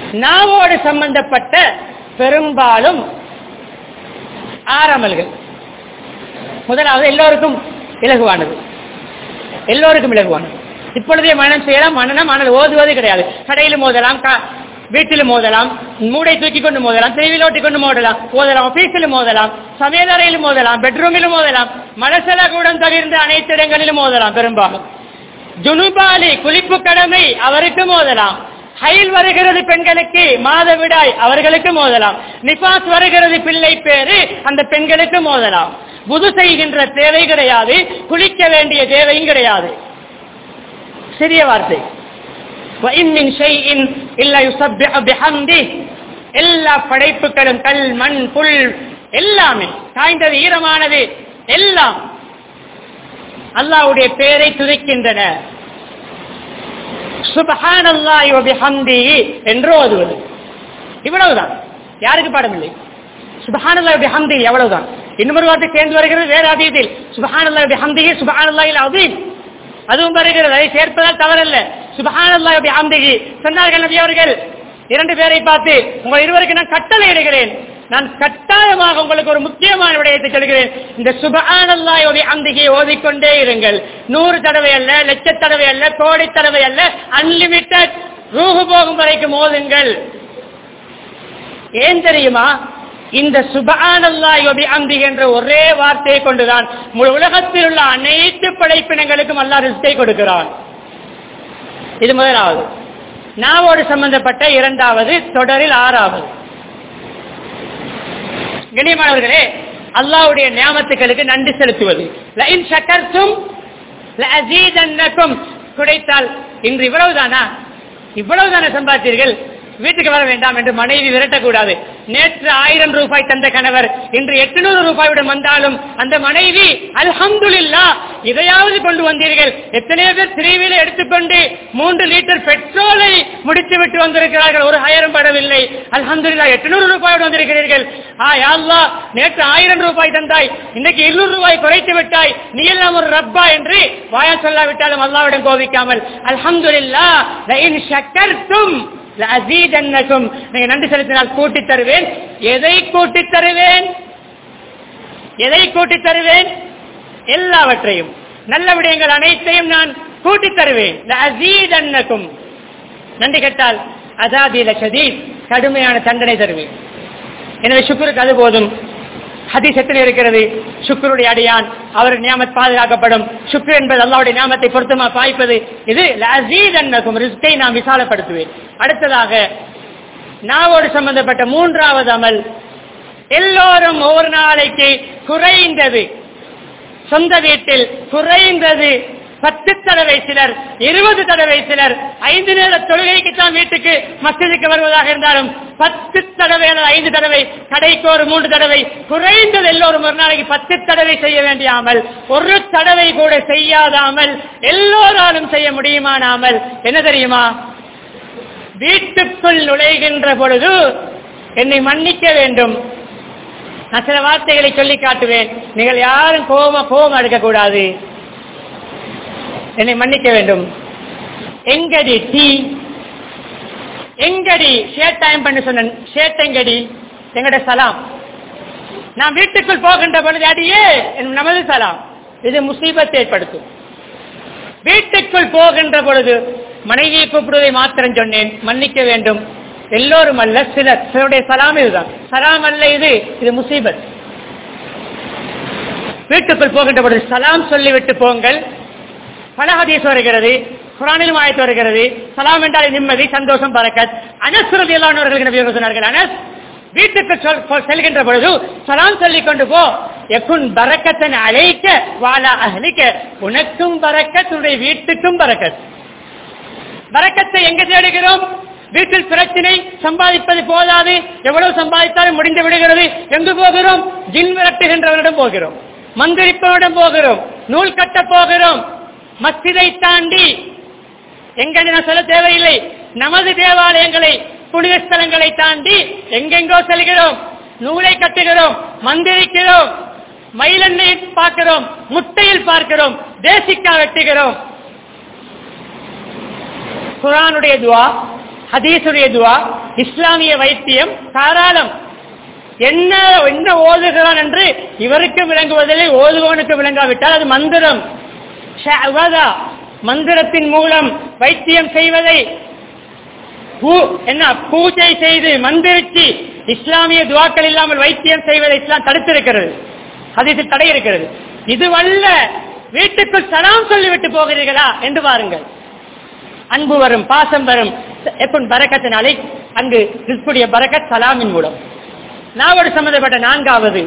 நாவோடு சம்பந்தப்பட்ட பெரும்பாலும் ஆறாமல்கள் முதலாவது எல்லோருக்கும் இலகுவானது எல்லோருக்கும் இலகுவானது இப்பொழுதே மனம் செய்யலாம் மனநம் ஆனால் ஓதுவது கிடையாது கடையிலும் மோதலாம் கா- வீட்டிலும் மோதலாம் மூடை தூக்கி கொண்டு மோதலாம் தெருவில் ஓட்டி கொண்டு மோதலாம் மோதலாம் ஆபீஸிலும் மோதலாம் சமையலறையிலும் மோதலாம் பெட்ரூமிலும் மோதலாம் மனசல கூடம் தவிர்ந்த அனைத்து இடங்களிலும் மோதலாம் பெரும்பாலும் ஜுனுபாலி குளிப்பு கடமை அவருக்கு மோதலாம் ஹைல் வருகிறது பெண்களுக்கு மாதவிடாய் அவர்களுக்கு மோதலாம் நிபாஸ் வருகிறது பிள்ளை பேரு அந்த பெண்களுக்கு மோதலாம் புது செய்கின்ற தேவை கிடையாது குளிக்க வேண்டிய தேவையும் கிடையாது சிறிய வார்த்தை وَإِن مِّن شَيْءٍ إِلَّا يُسَبِّحُ بِحَمْدِهِ எல்லா படைப்புகளும் கல் மண் புல் எல்லாமே காய்ந்தது ஈரமானது எல்லாம் அல்லாஹ்வுடைய பெயரை துதிக்கின்றன சுபஹானல்லாஹி வ பிஹம்திஹி என்று ஓதுவது இவ்வளவுதான் யாருக்கு பாடமில்லை சுபஹானல்லாஹி வ பிஹம்திஹி எவ்வளவுதான் இன்னொரு வார்த்தை சேர்ந்து வருகிறது வேற அதீதில் சுபஹானல்லாஹி வ பிஹம்திஹி சுபஹானல்லாஹில் அதீம் அதுவும் வருகிறது அதை சேர்ப்பதால் தவறல்ல சுபஹானல்லாஹி வ பிஹம்திஹி சொன்னார்கள் நபி அவர்கள் இரண்டு பேரை பார்த்து உங்கள் இருவருக்கு நான் கட்டளை இடுகிறேன் நான் கட்டாயமாக உங்களுக்கு ஒரு முக்கியமான விடயத்தை சொல்கிறேன் இந்த சுபஹானல்லாஹி வ பிஹம்திஹி ஓதிக்கொண்டே இருங்கள் நூறு தடவை அல்ல லட்ச தடவை அல்ல கோடி தடவை அல்ல அன்லிமிட்டட் ரூஹு போகும் வரைக்கும் ஓதுங்கள் ஏன் தெரியுமா இந்த சுபஹானல்லாஹி வ பிஹம்திஹி என்ற ஒரே வார்த்தையை கொண்டுதான் முழு உலகத்தில் உள்ள அனைத்து படைப்பினங்களுக்கும் அல்லாஹ் ரிஸ்கை கொடுக்கிறான் இது முதலாவது நாவோடு சம்பந்தப்பட்ட இரண்டாவது தொடரில் ஆறாவது கண்ணியமானவர்களே அல்லாஹ்வுடைய நியாமத்துகளுக்கு நன்றி செலுத்துவது லஇன் ஷக்கர்தும் லஅஸீதன்னகும் கிடைத்தால் இன்று இவ்வளவுதானா இவ்வளவுதானே சம்பாதித்தீர்கள் வீட்டுக்கு வர வேண்டாம் என்று மனைவி விரட்டக்கூடாது நேற்று ஆயிரம் ரூபாய் தந்த கணவர் இன்று எட்டுநூறு ரூபாயுடன் வந்தாலும் அந்த மனைவி அல்ஹம்துலில்லா இதையாவது கொண்டு வந்தீர்கள் எத்தனையோ பேர் திருவில எடுத்துக்கொண்டு மூன்று லிட்டர் பெட்ரோலை முடித்து விட்டு வந்திருக்கிறார்கள் ஒரு ஆயிரம் படவில்லை அல்ஹம்துலில்லா எட்டுநூறு ரூபாயோடு வந்திருக்கிறீர்கள் ஆ யா அல்லாஹ் நேற்று ஆயிரம் ரூபாய் தந்தாய் இன்னைக்கு இருநூறு ரூபாய் குறைத்து விட்டாய் நீ எல்லாம் ஒரு ரப்பா என்று வாயா சொல்லாவிட்டாலும் அல்லாவிடம் கோபிக்காமல் அல்ஹம்துலில்லா லஇன் ஷக்கர்தும் லஅஸீதன்னகும் நீங்க நன்றி செலுத்தினால் கூட்டி தருவேன் எதை கூட்டி தருவேன் எதை கூட்டி தருவேன் எல்லாவற்றையும் நல்ல விடயங்கள் அனைத்தையும் நான் கூட்டி தருவேன் லஅஸீதன்னகும் நன்றி கேட்டால் அதாபீல ஷதீத் கடுமையான தண்டனை தருவேன் எனவே சுக்குருக்கு அது போதும் ஹதீஸ் எத்தனை இருக்கிறது சுக்குருடைய அடியான் அவர் நியாமத் பாதுகாக்கப்படும் சுக்கு என்பது அல்லாவுடைய நியாமத்தை பொருத்தமா பாய்ப்பது இது லஅஸீத் அன்னகும் ரிஸ்கை நான் விசாலப்படுத்துவேன் அடுத்ததாக நாவோடு சம்பந்தப்பட்ட மூன்றாவது அமல் எல்லோரும் ஒவ்வொரு நாளைக்கு குறைந்தது சொந்த வீட்டில் குறைந்தது பத்து தடவை சிலர் இருபது தடவை சிலர் ஐந்து நேர தொழுகைக்கு தான் வீட்டுக்கு மசிதுக்கு வருவதாக இருந்தாலும் பத்து தடவை அல்லது ஐந்து தடவை கடைக்கு ஒரு மூன்று தடவை குறைந்தது எல்லோரும் ஒரு நாளைக்கு பத்து தடவை செய்ய வேண்டியாமல் ஒரு தடவை கூட செய்யாதாமல் எல்லோராலும் செய்ய முடியுமானாமல் என்ன தெரியுமா வீட்டுக்குள் நுழைகின்ற பொழுது என்னை மன்னிக்க வேண்டும் நான் சில வார்த்தைகளை சொல்லி காட்டுவேன் நீங்கள் யாரும் கோபமா கோபம் எடுக்கக்கூடாது என்னை மன்னிக்க வேண்டும் எங்கடி டீ எங்கடி ஷேட் டைம் பண்ணி சொன்ன ஷேட் எங்கடி எங்கட சலாம் நான் வீட்டுக்குள் போகின்ற பொழுது அடியே என் நமது சலாம் இது முசீபத்தை ஏற்படுத்தும் வீட்டுக்குள் போகின்ற பொழுது மனைவியை கூப்பிடுவதை மாத்திரம் சொன்னேன் மன்னிக்க வேண்டும் எல்லோரும் அல்ல சிலர் சிலருடைய சலாம் இதுதான் சலாம் அல்ல இது இது முசீபத் வீட்டுக்குள் போகின்ற பொழுது சலாம் சொல்லிவிட்டு போங்கள் பல ஹதீஸ் வருகிறது குரானிலும் ஆயத்து வருகிறது சலாம் என்றால் நிம்மதி சந்தோஷம் பறக்கத் அனசுரதி எல்லானவர்களுக்கு நபி அவர்கள் சொன்னார்கள் அனஸ் வீட்டுக்கு சொல் சொல்- செல்கின்ற பொழுது சலாம் சொல்லிக் கொண்டு போ எக்குன் பரக்கத்தன் அழைக்க வாழா அஹ்லிக்க உனக்கும் பரக்கத் உன்னுடைய வீட்டுக்கும் பரக்கத் பரக்கத்தை எங்க தேடுகிறோம் வீட்டில் பிரச்சனை சம்பாதிப்பது போதாது எவ்வளவு சம்பாதித்தாலும் முடிந்து விடுகிறது எங்கு போகிறோம் ஜின் விரட்டுகின்றவரிடம் போகிறோம் மந்திரிப்பவரிடம் போகிறோம் நூல் கட்ட போகிறோம் மஸ்ஜிதை தாண்டி எங்க நான் சொல்ல தேவையில்லை நமது தேவாலயங்களை புனித ஸ்தலங்களை தாண்டி எங்கெங்கோ செல்கிறோம் நூலை கட்டுகிறோம் மந்திரிக்கிறோம் மயிலெண்ணை பார்க்கிறோம் முட்டையில் பார்க்கிறோம் தேசிக்கா வெட்டுகிறோம் குரானுடைய துவா ஹதீசுடைய துவா இஸ்லாமிய வைத்தியம் தாராளம் என்ன என்ன ஓதுகிறான் என்று இவருக்கு விளங்குவதில்லை ஓதுவனுக்கு விளங்காவிட்டால் அது மந்திரம் ஷஅவதா. மந்திரத்தின் மூலம் வைத்தியம் செய்வதை பூ- என்ன பூஜை செய்து மந்திரிச்சு இஸ்லாமிய துவாக்கள் இல்லாமல் வைத்தியம் செய்வதை இஸ்லாம் தடுத்திருக்கிறது அதில் தடை இருக்கிறது இதுவல்ல வீட்டுக்குள் சலாம் சொல்லிவிட்டு போகிறீர்களா என்று பாருங்கள் அன்பு வரும் பாசம் வரும் எப்பன் பரக்கத்தினாலே அங்கு ரிஸ்குடைய பரக்கத் சலாமின் மூலம் நாவோடு சம்பந்தப்பட்ட நான்காவது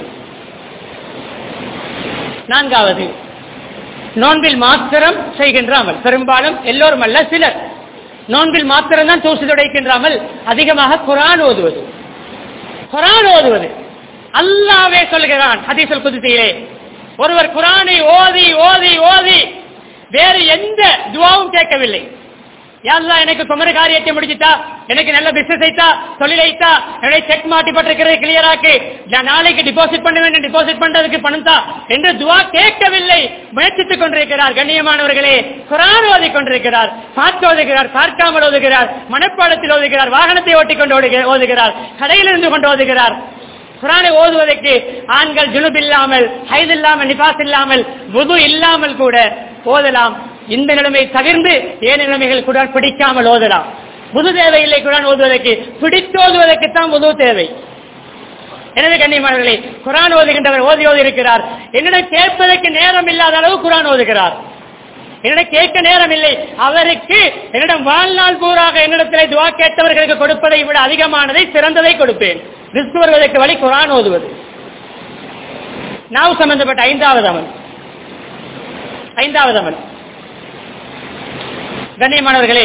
நான்காவது நோன்பில் மாத்திரம் செய்கின்ற அமல் பெரும்பாலும் எல்லோரும் அல்ல சிலர் நோன்பில் மாத்திரம் தான் தூசி துடைக்கின்ற அமல் அதிகமாக குரான் ஓதுவது குரான் ஓதுவது அல்லாவே சொல்கிறான் ஹதீஸல் குதிசையிலே ஒருவர் குரானை ஓதி ஓதி ஓதி வேறு எந்த துவாவும் கேட்கவில்லை யாருலா எனக்கு குமர காரியத்தை முடிச்சுட்டா எனக்கு நல்ல பிசினஸ் ஐத்தா தொழில் ஐத்தா என்னுடைய செக் மாட்டிப்பட்டிருக்கிறது கிளியர் ஆக்கு நான் நாளைக்கு டிபாசிட் பண்ண வேண்டும் டிபாசிட் பண்றதுக்கு பணம் தா என்று துவா கேட்கவில்லை முயற்சித்துக் கொண்டிருக்கிறார் கண்ணியமானவர்களே குரான் ஓதிக் கொண்டிருக்கிறார் பார்த்து ஓதுகிறார் பார்க்காமல் ஓதுகிறார் மனப்பாடத்தில் ஓதுகிறார் வாகனத்தை ஓட்டிக்கொண்டு ஓடுக- ஓதுகிறார் கடையில் இருந்து கொண்டு ஓதுகிறார் குரானை ஓதுவதற்கு ஆண்கள் ஜுனுப் இல்லாமல் ஹைது இல்லாமல் நிபாஸ் இல்லாமல் புது இல்லாமல் கூட ஓதலாம் இந்த நிலைமை தவிர்ந்து ஏன் நிலைமைகள் கூட பிடிக்காமல் ஓதலாம் புது தேவையில்லை குரான் ஓதுவதற்கு பிடித்து ஓதுவதற்குத்தான் புது தேவை எனவே கண்ணியமானவர்களே குரான் ஓதுகின்றவர் ஓதி ஓதி இருக்கிறார் என்னிடம் கேட்பதற்கு நேரம் இல்லாத அளவு குரான் ஓதுகிறார் என்னிடம் கேட்க நேரம் இல்லை அவருக்கு என்னிடம் வாழ்நாள் பூராக என்னிடத்தில் துவா கேட்டவர்களுக்கு கொடுப்பதை விட அதிகமானதை சிறந்ததை கொடுப்பேன் ரிஸ்க் வருவதற்கு வழி குரான் ஓதுவது நாவு சம்பந்தப்பட்ட ஐந்தாவது அமல் ஐந்தாவது அமல் கண்ணியமானவர்களே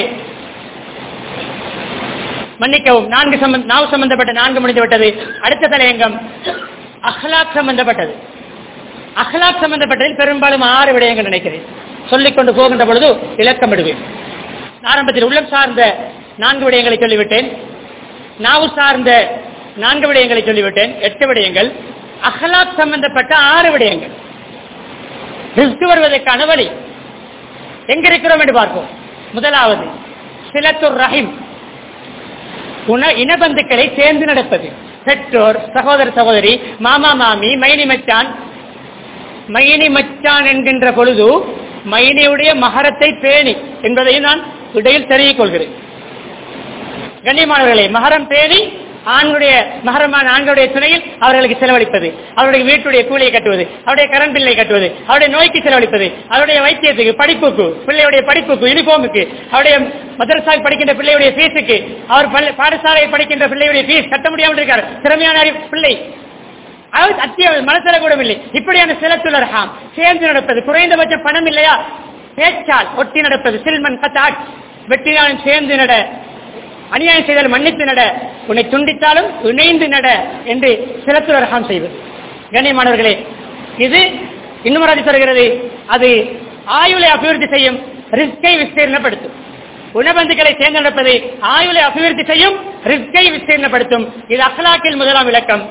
மன்னிக்கவும் நான்கு சம்பந்த நாவு சம்பந்தப்பட்ட நான்கு முடிந்து விட்டது அடுத்த தலையங்கம் அஹ்லாக் சம்பந்தப்பட்டது அஹ்லாக் சம்பந்தப்பட்டதில் பெரும்பாலும் ஆறு விடயங்கள் நினைக்கிறேன் சொல்லிக் கொண்டு போகின்ற பொழுது இலக்கமிடுவேன் ஆரம்பத்தில் உள்ளம் சார்ந்த நான்கு விடயங்களை சொல்லிவிட்டேன் நாவு சார்ந்த நான்கு விடயங்களை சொல்லிவிட்டேன் எட்டு விடயங்கள் அஹ்லாக் சம்பந்தப்பட்ட ஆறு விடயங்கள் ரிஸ்க் வருவதற்கான வழி எங்க இருக்கிறோம் என்று பார்ப்போம் முதலாவது சிலத்துர் ரஹிம் உண இனபந்துக்களை சேர்ந்து நடப்பது பெற்றோர் சகோதர சகோதரி மாமா மாமி மைனி மச்சான் மைனி மச்சான் என்கின்ற பொழுது மைனியுடைய மகரத்தை பேணி என்பதையும் நான் இடையில் தெரிவிக் கொள்கிறேன் கண்ணியமானவர்களே மகரம் பேணி ஆண்களுடைய மகரமான ஆண்களுடைய துணையில் அவர்களுக்கு செலவழிப்பது அவருடைய வீட்டுடைய கூலியை கட்டுவது அவருடைய கரண்ட் பில்லை கட்டுவது அவருடைய நோய்க்கு செலவழிப்பது அவருடைய வைத்தியத்துக்கு படிப்புக்கு பிள்ளையுடைய படிப்புக்கு யூனிஃபார்முக்கு அவருடைய மதரசாவில் படிக்கின்ற பிள்ளையுடைய ஃபீஸுக்கு அவர் பள்ளி- பாடசாலையில் படிக்கின்ற பிள்ளையுடைய ஃபீஸ் கட்ட முடியாமல் இருக்கார் திறமையான அறிவு- பிள்ளை அவர் அத்தியாவசியம் மனசில கூட இல்லை இப்படியான சிலத்துலர் ஹாம் சேர்ந்து நடப்பது குறைந்தபட்சம் பணம் இல்லையா பேச்சால் ஒட்டி நடப்பது சில்மன் கத்தாட் வெட்டினாலும் சேர்ந்து நட அநியாயம் செய்தால் மன்னித்து நட உன்னை துண்டித்தாலும் இணைந்து நட என்று சிலத்துலர் ஹாம் செய்வது கண்ணியமானவர்களே இது இன்னும் அது சொல்கிறது அது ஆயுளை அபிவிருத்தி செய்யும் ரிஸ்கை விஸ்தீர்ணப்படுத்தும் உணவந்துகளை சேர்ந்து நடப்பது ஆயுளை அபிவிருத்தி செய்யும் ரிஸ்கை விஸ்தீர்ணப்படுத்தும் இது அஹ்லாக்கில் முதலாம் விளக்கம்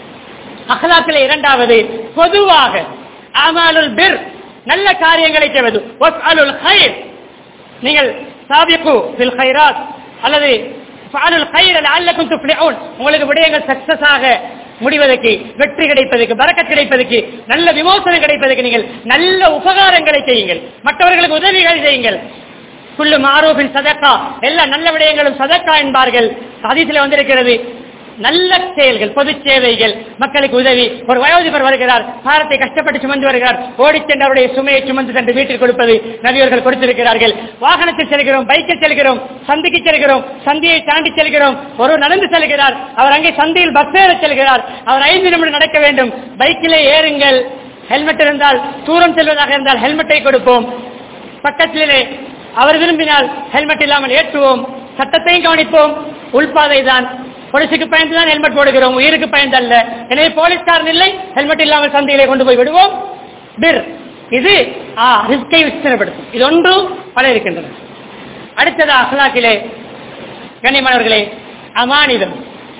அகலாத்தில் இரண்டாவது பொதுவாக அமாலுல் பிர் நல்ல காரியங்களை செய்வது வஸ்அலுல் ஹைர் நீங்கள் சாபிக்கு ஃபில் ஹைராத் அல்லது ஃபஅலுல் ஹைர் லஅல்லக்கும் துஃப்லிஹூன் உங்களுக்கு விடயங்கள் சக்சஸ் ஆக முடிவதற்கு வெற்றி கிடைப்பதற்கு பரக்கத் கிடைப்பதற்கு நல்ல விமோசனம் கிடைப்பதற்கு நீங்கள் நல்ல உபகாரங்களை செய்யுங்கள் மற்றவர்களுக்கு உதவிகள் செய்யுங்கள் குள்ளு மாரூபின் சதக்கா எல்லா நல்ல விடயங்களும் சதக்கா என்பார்கள் ஹதீஸில் வந்திருக்கிறது நல்ல செயல்கள் பொது சேவைகள் மக்களுக்கு உதவி ஒரு வயோதிபர் வருகிறார் பாரத்தை கஷ்டப்பட்டு சுமந்து வருகிறார் ஓடிச் சென்று அவருடைய சுமையை சுமந்து சென்று வீட்டில் கொடுப்பது நபியவர்கள் கொடுத்திருக்கிறார்கள் வாகனத்தில் செல்கிறோம் பைக்கில் செல்கிறோம் சந்திக்கு செல்கிறோம் சந்தியை தாண்டி செல்கிறோம் ஒரு நடந்து செல்கிறார் அவர் அங்கே சந்தையில் பஸ் ஏற செல்கிறார் அவர் ஐந்து நிமிடம் நடக்க வேண்டும் பைக்கிலே ஏறுங்கள் ஹெல்மெட் இருந்தால் தூரம் செல்வதாக இருந்தால் ஹெல்மெட்டை கொடுப்போம் பக்கத்திலே அவர் விரும்பினால் ஹெல்மெட் இல்லாமல் ஏற்றுவோம் சட்டத்தையும் கவனிப்போம் உள்பாதை தான் போலீஸுக்கு பயந்து தான் ஹெல்மெட் போடுகிறோம் உயிருக்கு பயந்து அல்ல எனவே போலீஸ்காரன் இல்லை ஹெல்மெட் இல்லாமல் சந்தையிலே கொண்டு போய் விடுவோம் பிர் இது ஆ ரிஸ்கை விஸ்தரப்படுத்தும் இது ஒன்றும் பல இருக்கின்றன அடுத்தது அஹ்லாக்கிலே கண்ணியமானவர்களே அமானிதம்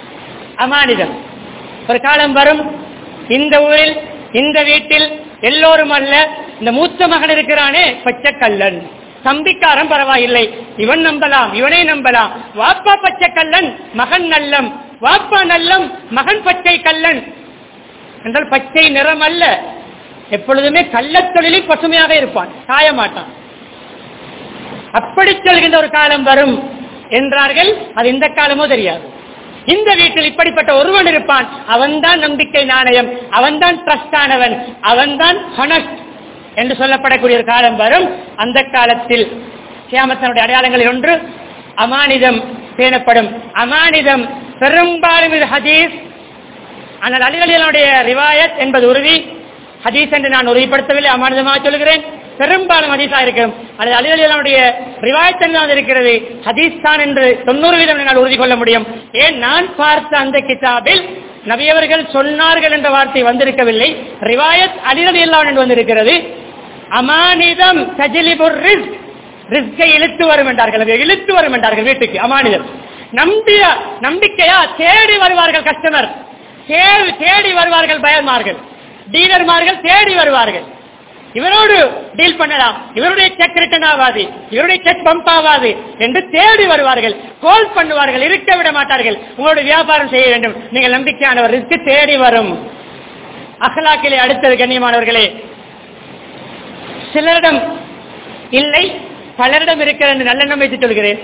அமானிதம் ஒரு காலம் வரும் இந்த ஊரில் இந்த வீட்டில் எல்லோரும் அல்ல இந்த மூத்த மகன் இருக்கிறானே பச்சை கல்லன் தம்பிக்காரன் பரவாயில்லை இவன் நம்பலாம் இவனை நம்பலாம் வாப்பா பச்சை கல்லன் மகன் நல்லம் வாப்பா நல்லம் மகன் பச்சை கல்லன் என்றால் பச்சை நிறம் அல்ல எப்பொழுதுமே கள்ளத் தொழிலில் பசுமையாக இருப்பான் சாய மாட்டான் அப்படி சொல்கின்ற ஒரு காலம் வரும் என்றார்கள் அது இந்த காலமோ தெரியாது இந்த வீட்டில் இப்படிப்பட்ட ஒருவன் இருப்பான் அவன்தான் நம்பிக்கை நாணயம் அவன்தான் ட்ரஸ்ட் ஆனவன் அவன்தான் ஹொனஸ்ட் என்று சொல்லப்படக்கூடிய ஒரு காலம் வரும் அந்த காலத்தில் சியாமத்தனுடைய அடையாளங்களில் ஒன்று அமானிதம் பேணப்படும் அமானிதம் பெரும்பாலும் இது ஹதீஸ் ஆனால் அலிகளினுடைய ரிவாயத் என்பது உறுதி ஹதீஸ் என்று நான் உறுதிப்படுத்தவில்லை அமானிதமாக சொல்கிறேன் பெரும்பாலும் ஹதீஸா இருக்கும் அது அலிகளினுடைய ரிவாயத் என்று தான் இருக்கிறது ஹதீஸ் தான் என்று தொண்ணூறு வீதம் என்னால் உறுதி கொள்ள முடியும் ஏன் நான் பார்த்த அந்த கிதாபில் நபியவர்கள் சொன்னார்கள் என்ற வார்த்தை வந்திருக்கவில்லை ரிவாயத் அலிரதி எல்லாம் என்று வந்திருக்கிறது அமானிதம் தஜிலிபுர் ரிஸ்க் ரிஸ்கை இழுத்து வரும் என்றார்கள் அதை இழுத்து வரும் என்றார்கள் வீட்டுக்கு அமானிதம் நம்பிய நம்பிக்கையா தேடி வருவார்கள் கஸ்டமர் தேடி தேடி வருவார்கள் பயன்மார்கள் டீலர்மார்கள் தேடி வருவார்கள் இவரோடு டீல் பண்ணலாம் இவருடைய செக் ரிட்டன் ஆகாது இவருடைய செக் பம்ப் ஆகாது என்று தேடி வருவார்கள் கோல் பண்ணுவார்கள் இருக்க விட மாட்டார்கள் உங்களுடைய வியாபாரம் செய்ய வேண்டும் நீங்கள் நம்பிக்கையானவர் ரிஸ்க் தேடி வரும் அகலாக்கிலே அடுத்தது கண்ணியமானவர்களே சிலரிடம் இல்லை பலரிடம் இருக்கிற என்று நல்லெண்ணம் வைத்து சொல்கிறேன்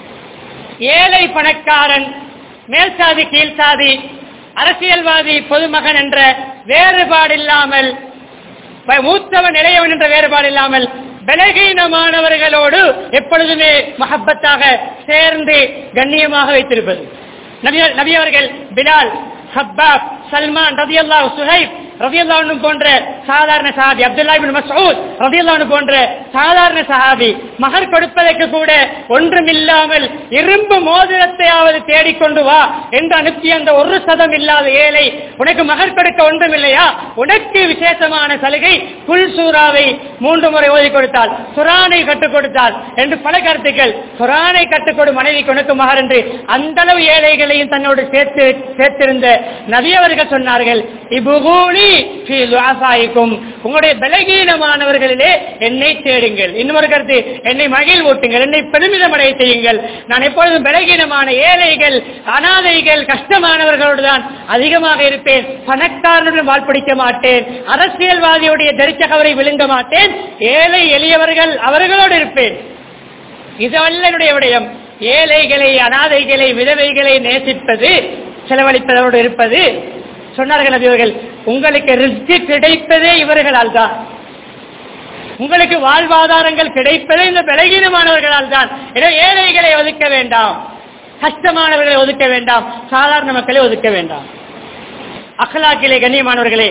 ஏழை பணக்காரன் மேல் சாதி கீழ் சாதி அரசியல்வாதி பொதுமகன் என்ற வேறுபாடு இல்லாமல் ப- மூத்தவன் இளையவன் என்ற வேறுபாடு இல்லாமல் பலகீனமானவர்களோடு எப்பொழுதுமே மஹப்பத்தாக சேர்ந்து கண்ணியமாக வைத்திருப்பது நபி- நபி அவர்கள் பிலால் ஹப்பாப் சல்மான் ரதியல்லாஹு சுஹைப் ரதியல்லாஹு போன்ற சாதாரண சஹாபி அப்துல்லா இப்னு மஸ்ஊத் ரதியல்லாஹு போன்ற சாதாரண சஹாபி மகர் கொடுப்பதற்கு கூட ஒன்றுமில்லாமல் இரும்பு மோதிரத்தையாவது தேடிக்கொண்டு வா என்று அனுப்பிய அந்த ஒரு சதம் இல்லாத ஏழை உனக்கு மகர் கொடுக்க ஒன்றுமில்லையா உனக்கு விசேஷமான சலுகை புல் சூறாவை மூன்று முறை ஓதி கொடுத்தால் குரானை கற்றுக் கொடுத்தால் என்று பல கருத்துக்கள் குரானை கற்றுக் கொடு மனைவிக்கு உனக்கு மகர் என்று அந்த அளவு ஏழைகளையும் தன்னோடு சேர்த்து சேர்த்திருந்த நபி அவர்கள் சொன்னார்கள் இபுகூனி ஃபீ துஆசாயிக்கும் உங்களுடைய பலகீனமானவர்களிலே என்னை தேடுங்கள் இன்னொரு கருத்து என்னை மகிழ்வூட்டுங்கள் என்னை பெருமிதம் அடைய செய்யுங்கள் நான் எப்பொழுதும் பலகீனமான ஏழைகள் அனாதைகள் கஷ்டமானவர்களோடு தான் அதிகமாக இருப்பேன் பணக்காரனுடன் வாழ்பிடிக்க மாட்டேன் அரசியல்வாதியுடைய தரிச்சகவரை விழுங்க மாட்டேன் ஏழை எளியவர்கள் அவர்களோடு இருப்பேன் இது அல்ல என்னுடைய விடயம் ஏழைகளை அனாதைகளை விதவைகளை நேசிப்பது செலவழிப்பதோடு இருப்பது சொன்னார்கள் நபி அவர்கள் உங்களுக்கு ரிஸ்க் கிடைப்பதே இவர்களால் தான் உங்களுக்கு வாழ்வாதாரங்கள் கிடைப்பதே இந்த பலகீனமானவர்களால் தான் எனவே ஏழைகளை ஒதுக்க வேண்டாம் கஷ்டமானவர்களை ஒதுக்க வேண்டாம் சாதாரண மக்களை ஒதுக்க வேண்டாம் அகலாக்கிலே கண்ணியமானவர்களே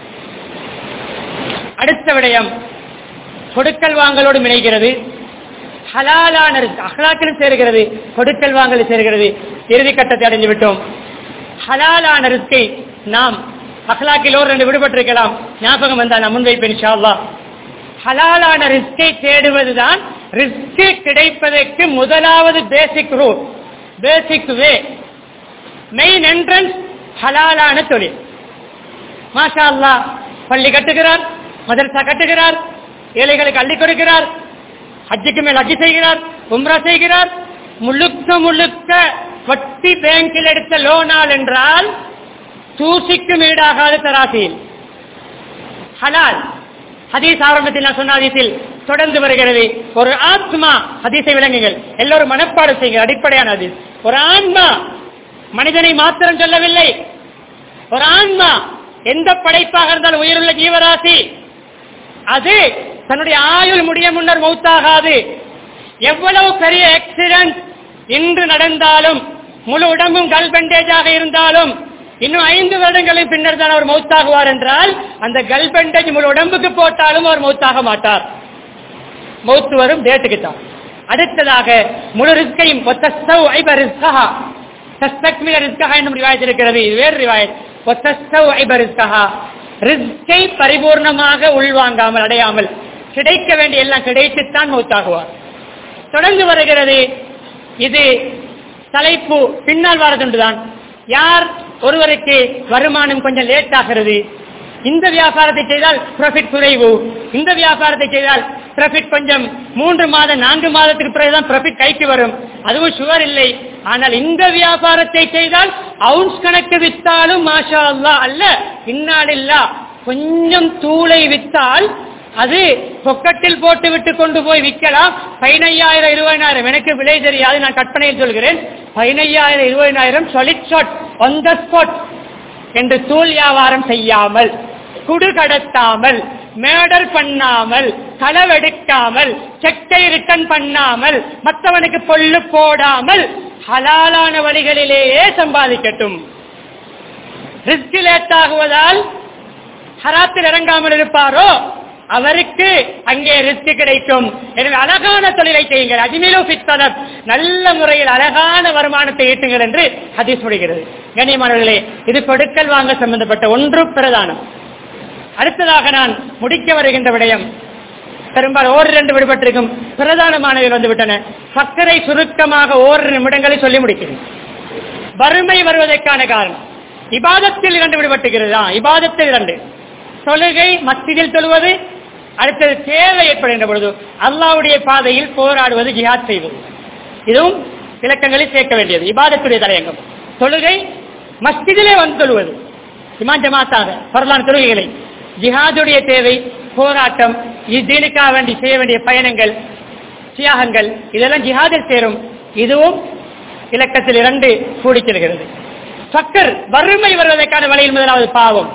அடுத்த விடயம் கொடுக்கல் வாங்கலோடு இணைகிறது ஹலாலான ரிஸ்க் அகலாக்கிலும் சேர்கிறது கொடுக்கல் வாங்கல் சேர்கிறது இறுதி கட்டத்தை அடைந்து விட்டோம் ஹலாலான ரிஸ்கை நாம் அகலாக்கில் ஒரு ரெண்டு விடுபட்டிருக்கலாம் ஞாபகம் வந்தால் நான் முன்வைப்பேன் இன்ஷா அல்லாஹ் ஹலாலான ரிஸ்கை தேடுவதுதான் ரிஸ்க் கிடைப்பதற்கு முதலாவது basic root basic way main entrance ஹலாலான தொழில் மாஷா அல்லாஹ் பள்ளி கட்டுகிறார் மதரசா கட்டுகிறார் ஏழைகளுக்கு அள்ளி கொடுக்கிறார் ஹஜ்ஜுக்கு மேல் ஹஜ்ஜி செய்கிறார் உம்ரா செய்கிறார் முழுக்க முழுக்க வட்டி பேங்கில் எடுத்த லோனால் என்றால் தூசிக்கும் ஈடாகாத தராசியில் ஹலால் ஹதீஸ் ஆரம்பத்தில் நான் சொன்ன ஹதீஸில் தொடர்ந்து வருகிறது ஒரு ஆத்மா ஹதீஸை விளங்குங்கள் எல்லோரும் மனப்பாடு செய்யுங்கள் அடிப்படையான ஹதீஸ் ஒரு ஆன்மா மனிதனை மாத்திரம் சொல்லவில்லை ஒரு ஆன்மா எந்த படைப்பாக இருந்தாலும் உயிருள்ள ஜீவராசி அது தன்னுடைய ஆயுள் முடிய முன்னர் மௌத்தாகாது எவ்வளவு பெரிய ஆக்சிடென்ட் இன்று நடந்தாலும் முழு உடம்பும் கல் பெண்டேஜாக இருந்தாலும் இன்னும் ஐந்து வருடங்களின் பின்னர் தான் அவர் மௌத்தாகுவார் என்றால் அந்த கல் பெண்டேஜ் முழு உடம்புக்கு போட்டாலும் அவர் மௌத்தாக மாட்டார் மௌத்து வரும் டேட்டுக்கு தான் அடுத்ததாக முழு ரிஸ்கையும் ஒத்தஸ்தவ் ஐப ரிஸ்கஹா தஸ்தக்மில ரிஸ்கஹா என்னும் ரிவாயத் இருக்கிறது இது வேறு ரிவாயத் ஒத்தஸ்தவ் ஐப ரிஸ்கஹா ரிஸ்கை பரிபூர்ணமாக உள்வாங்காமல் அடையாமல் கிடைக்க வேண்டிய எல்லாம் கிடைத்துத்தான் மௌத்தாகுவார் தொடர்ந்து வருகிறது இது தலைப்பு பின்னால் வரதுண்டுதான் யார் ஒருவருக்கு வருமானம் கொஞ்சம் லேட் ஆகிறது இந்த வியாபாரத்தை செய்தால் ப்ராஃபிட் குறைவு இந்த வியாபாரத்தை செய்தால் ப்ராஃபிட் கொஞ்சம் மூன்று மாதம் நான்கு மாதத்துக்கு பிறகுதான் ப்ராஃபிட் கைக்கு வரும் அதுவும் சுவர் இல்லை ஆனால் இந்த வியாபாரத்தை செய்தால் அவுன்ஸ் கணக்கு வித்தாலும் மாஷா அல்லா அல்ல இன்னாலில்லா கொஞ்சம் தூளை வித்தால் அது பொக்கட்டில் போட்டு விட்டு கொண்டு போய் விற்கலாம் பதினையாயிரம் இருபதாயிரம் எனக்கு விலை தெரியாது நான் கற்பனையில் சொல்கிறேன் பதினையாயிரம் இருபதாயிரம் solid shot on the spot என்று தூள் வியாபாரம் செய்யாமல் குடு கடத்தாமல் மேடர் பண்ணாமல் களவெடுக்காமல் செக்கை ரிட்டன் பண்ணாமல் மற்றவனுக்கு பொல்லு போடாமல் ஹலாலான வழிகளிலேயே சம்பாதிக்கட்டும் ரிஸ்க் லேட் ஆகுவதால் ஹராத்தில் இறங்காமல் இருப்பாரோ அவருக்கு அங்கே ரிஸ்க் கிடைக்கும் எனவே அழகான தொழிலை செய்யுங்கள் அஜ்மீலு ஃபித்தலப் நல்ல முறையில் அழகான வருமானத்தை ஈட்டுங்கள் என்று ஹதீஸ் முடிகிறது கண்ணியமானவர்களே இது கொடுக்கல் வாங்க சம்பந்தப்பட்ட ஒன்று பிரதானம் அடுத்ததாக நான் முடிக்க வருகின்ற விடயம் பெரும்பாலும் ஓர் இரண்டு விடுபட்டிருக்கும் பிரதானமானவைகள் வந்துவிட்டன சர்க்கரை சுருக்கமாக ஓரிரு நிமிடங்களை சொல்லி முடிக்கிறேன் வறுமை வருவதற்கான காரணம் இபாதத்தில் இரண்டு விடுபட்டுகிறதா இபாதத்தில் இரண்டு தொழுகை மத்தியில் தொழுவது அடுத்தது தேவை ஏற்படுகின்ற பொழுது அல்லாவுடைய பாதையில் போராடுவது ஜிஹாத் செய்வது இதுவும் இலக்கங்களில் சேர்க்க வேண்டியது இபாதத்துடைய தலையங்கம் தொழுகை மஸ்ஜிதிலே வந்து தொழுவது இமான் ஜமாத்தாக பரலான தொழுகைகளை ஜிஹாதுடைய தேவை போராட்டம் இதீனுக்காக வேண்டி செய்ய வேண்டிய பயணங்கள் தியாகங்கள் இதெல்லாம் ஜிஹாதில் சேரும் இதுவும் இலக்கத்தில் இரண்டு கூடிச் செல்கிறது சக்கர் வறுமை வருவதற்கான வழியில் முதலாவது பாவம்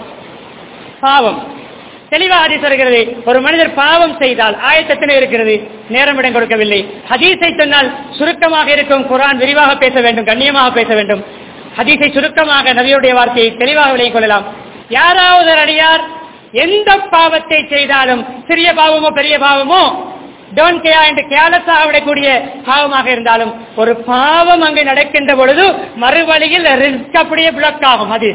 பாவம் தெளிவாக ஹதீஸ் வருகிறது ஒரு மனிதர் பாவம் செய்தால் ஆயத்தத்தினை இருக்கிறது நேரம் இடம் கொடுக்கவில்லை ஹதீஸை சொன்னால் சுருக்கமாக இருக்கும் குரான் விரிவாக பேச வேண்டும் கண்ணியமாக பேச வேண்டும் ஹதீஸை சுருக்கமாக நபியுடைய வார்த்தையை தெளிவாக விளங்கிக் கொள்ளலாம் யாராவது ஒரு அடியார் எந்த பாவத்தை செய்தாலும் சிறிய பாவமோ பெரிய பாவமோ டோன் கேயா என்று கேலஸாக விடக்கூடிய பாவமாக இருந்தாலும் ஒரு பாவம் அங்கு நடக்கின்ற பொழுது மறுவழியில் ரிஸ்க் அப்படியே பிளக் ஆகும் அது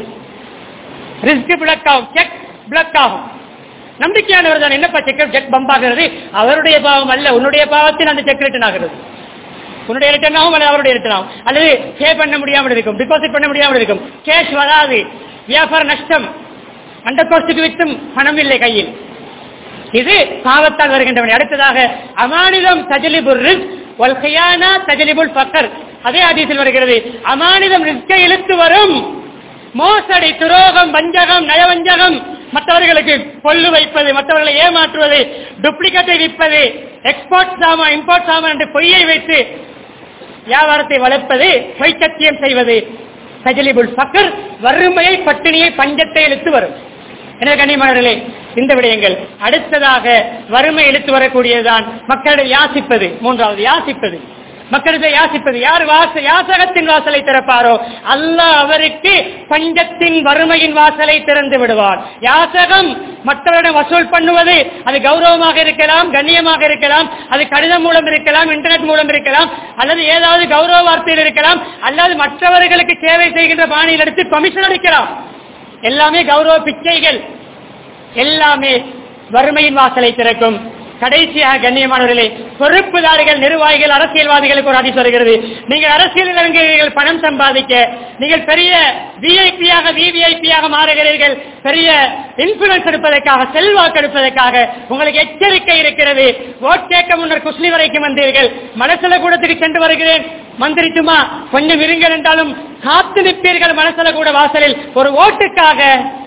ரிஸ்க் பிளக் ஆகும் செக் பிளக் ஆகும் நம்பிக்கையானவர் தான் என்னப்பா செக் செக் பம்ப் ஆகிறது அவருடைய பாவம் அல்ல உன்னுடைய பாவத்தில் அந்த செக் ரிட்டன் ஆகிறது உன்னுடைய ரிட்டர்ன் ஆகும் அல்லது அவருடைய ரிட்டர்ன் ஆகும் அல்லது பே பண்ண முடியாமல் இருக்கும் டிபாசிட் பண்ண முடியாமல் இருக்கும் கேஷ் வராது வியாபார நஷ்டம் அந்த கோஸ்டுக்கு வித்தும் பணம் இல்லை கையில் இது பாவத்தால் வருகின்றவன் அடுத்ததாக அமானிதம் தஜலிபுல் ரிஸ்க் வல் ஹியானா தஜலிபுல் ஃபக்கர் அதே ஆதீசில் வருகிறது அமானிதம் ரிஸ்கை இழுத்து வரும் மோசடி துரோகம் வஞ்சகம் நயவஞ்சகம் மற்றவர்களுக்கு கொள்ளு வைப்பது மற்றவர்களை ஏமாற்றுவது டூப்ளிகேட்டை விற்பது எக்ஸ்போர்ட் சாமா இம்போர்ட் சாமா என்று பொய்யை வைத்து வியாபாரத்தை வளர்ப்பது பொய் சத்தியம் செய்வது சஜலிபுல் ஃபக்கர் வறுமையை பட்டினியை பஞ்சத்தை இழுத்து வரும் எனவே கண்ணியமானவர்களே இந்த விடயங்கள் அடுத்ததாக வறுமை இழுத்து வரக்கூடியதுதான் மக்களிடம் யாசிப்பது மூன்றாவது யாசிப்பது மக்களிடம் யாசிப்பது யார் வாச யாசகத்தின் வாசலை திறப்பாரோ அல்லாஹ் அவருக்கு பஞ்சத்தின் வறுமையின் வாசலை திறந்து விடுவார் யாசகம் மற்றவரிடம் வசூல் பண்ணுவது அது கௌரவமாக இருக்கலாம் கண்ணியமாக இருக்கலாம் அது கடிதம் மூலம் இருக்கலாம் இன்டர்நெட் மூலம் இருக்கலாம் அல்லது ஏதாவது கௌரவ வார்த்தையில் இருக்கலாம் அல்லது மற்றவர்களுக்கு சேவை செய்கின்ற பாணியில் எடுத்து கமிஷன் அளிக்கலாம் எல்லாமே கௌரவ பிச்சைகள் எல்லாமே வறுமையின் வாசலை திறக்கும் கடைசியாக கண்ணியமானவர்களே பொறுப்புதாரிகள் நிர்வாகிகள் அரசியல்வாதிகளுக்கு ஒரு அதிர்ச்சி வருகிறது நீங்கள் அரசியலில் இறங்குகிறீர்கள் பணம் சம்பாதிக்க நீங்கள் பெரிய விஐபியாக விவிஐபியாக மாறுகிறீர்கள் பெரிய இன்ஃபுளுன்ஸ் எடுப்பதற்காக செல்வாக்கு எடுப்பதற்காக உங்களுக்கு எச்சரிக்கை இருக்கிறது ஓட் கேட்க முன்னர் குஸ்லி வரைக்கும் வந்தீர்கள் மனசுல கூடத்துக்கு சென்று வருகிறேன் மந்திரிச்சுமா கொஞ்சம் இருங்கள் என்றாலும் காத்து நிற்பீர்கள் மனசுல கூட வாசலில் ஒரு ஓட்டுக்காக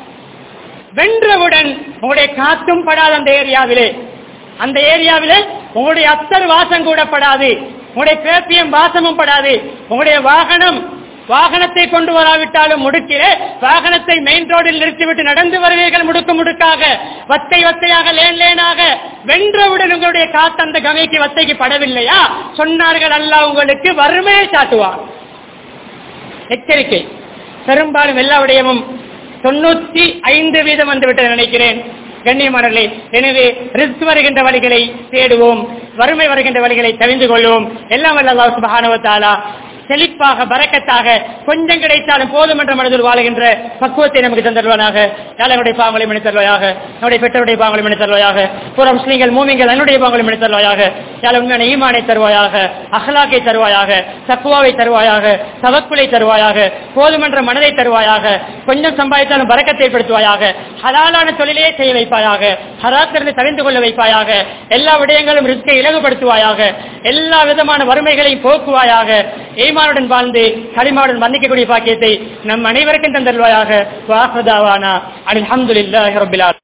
வென்றவுடன் உங்களுடைய காத்தும் படாத அந்த ஏரியாவிலே அந்த ஏரியாவிலே உங்களுடைய அத்தர் வாசம் கூட படாது உங்களுடைய பேப்பியம் வாசமும் படாது உங்களுடைய வாகனம் வாகனத்தை கொண்டு வராவிட்டாலும் முடுக்கிலே வாகனத்தை மெயின் ரோடில் நிறுத்திவிட்டு நடந்து வருவீர்கள் முடுக்கு முடுக்காக வத்தை வத்தையாக லேன் லேனாக வென்றவுடன் உங்களுடைய காத்து அந்த கமைக்கு வத்தைக்கு படவில்லையா சொன்னார்கள் அல்ல உங்களுக்கு வறுமையை சாட்டுவார் எச்சரிக்கை பெரும்பாலும் எல்லா விடயமும் தொண்ணூத்தி ஐந்து வீதம் வந்துவிட்டது நினைக்கிறேன் கண்ணியமானவர்களே எனவே ரிஸ்க் வருகின்ற வழிகளை தேடுவோம் வறுமை வருகின்ற வழிகளை தெரிந்து கொள்வோம் எல்லாம் வல்ல அல்லாஹ் சுப்ஹானஹு வ தஆலா செழிப்பாக பறக்கத்தாக கொஞ்சம் கிடைத்தாலும் போதும் என்ற மனதில் வாழுகின்ற பக்குவத்தை நமக்கு தந்தருவானாக யாழனுடைய பாவங்களை மனி தருவாயாக நம்முடைய பெற்றோருடைய பாவங்களை மனி தருவாயாக புற முஸ்லீம்கள் மூமிங்கள் என்னுடைய பாவங்களை மனி தருவாயாக யாழ உண்மையான ஈமானை தருவாயாக அஹ்லாக்கை தருவாயாக தக்குவாவை தருவாயாக தவக்குலை தருவாயாக போதுமென்ற மனதை தருவாயாக கொஞ்சம் சம்பாதித்தாலும் பறக்கத்தை ஏற்படுத்துவாயாக ஹலாலான தொழிலே செய்ய வைப்பாயாக ஹராத்திலிருந்து தவிர்த்து கொள்ள வைப்பாயாக எல்லா விடயங்களும் ரிஸ்கை இலகுபடுத்துவாயாக எல்லா விதமான வறுமைகளையும் போக்குவாயாக ஈமானுடன் வாழ்ந்து களிமாவுடன் மன்னிக்கக்கூடிய பாக்கியத்தை நம் அனைவருக்கும் தந்தருவாயாக வாசதாவானா அலி அஹமதுல்லாஹி ரபிலா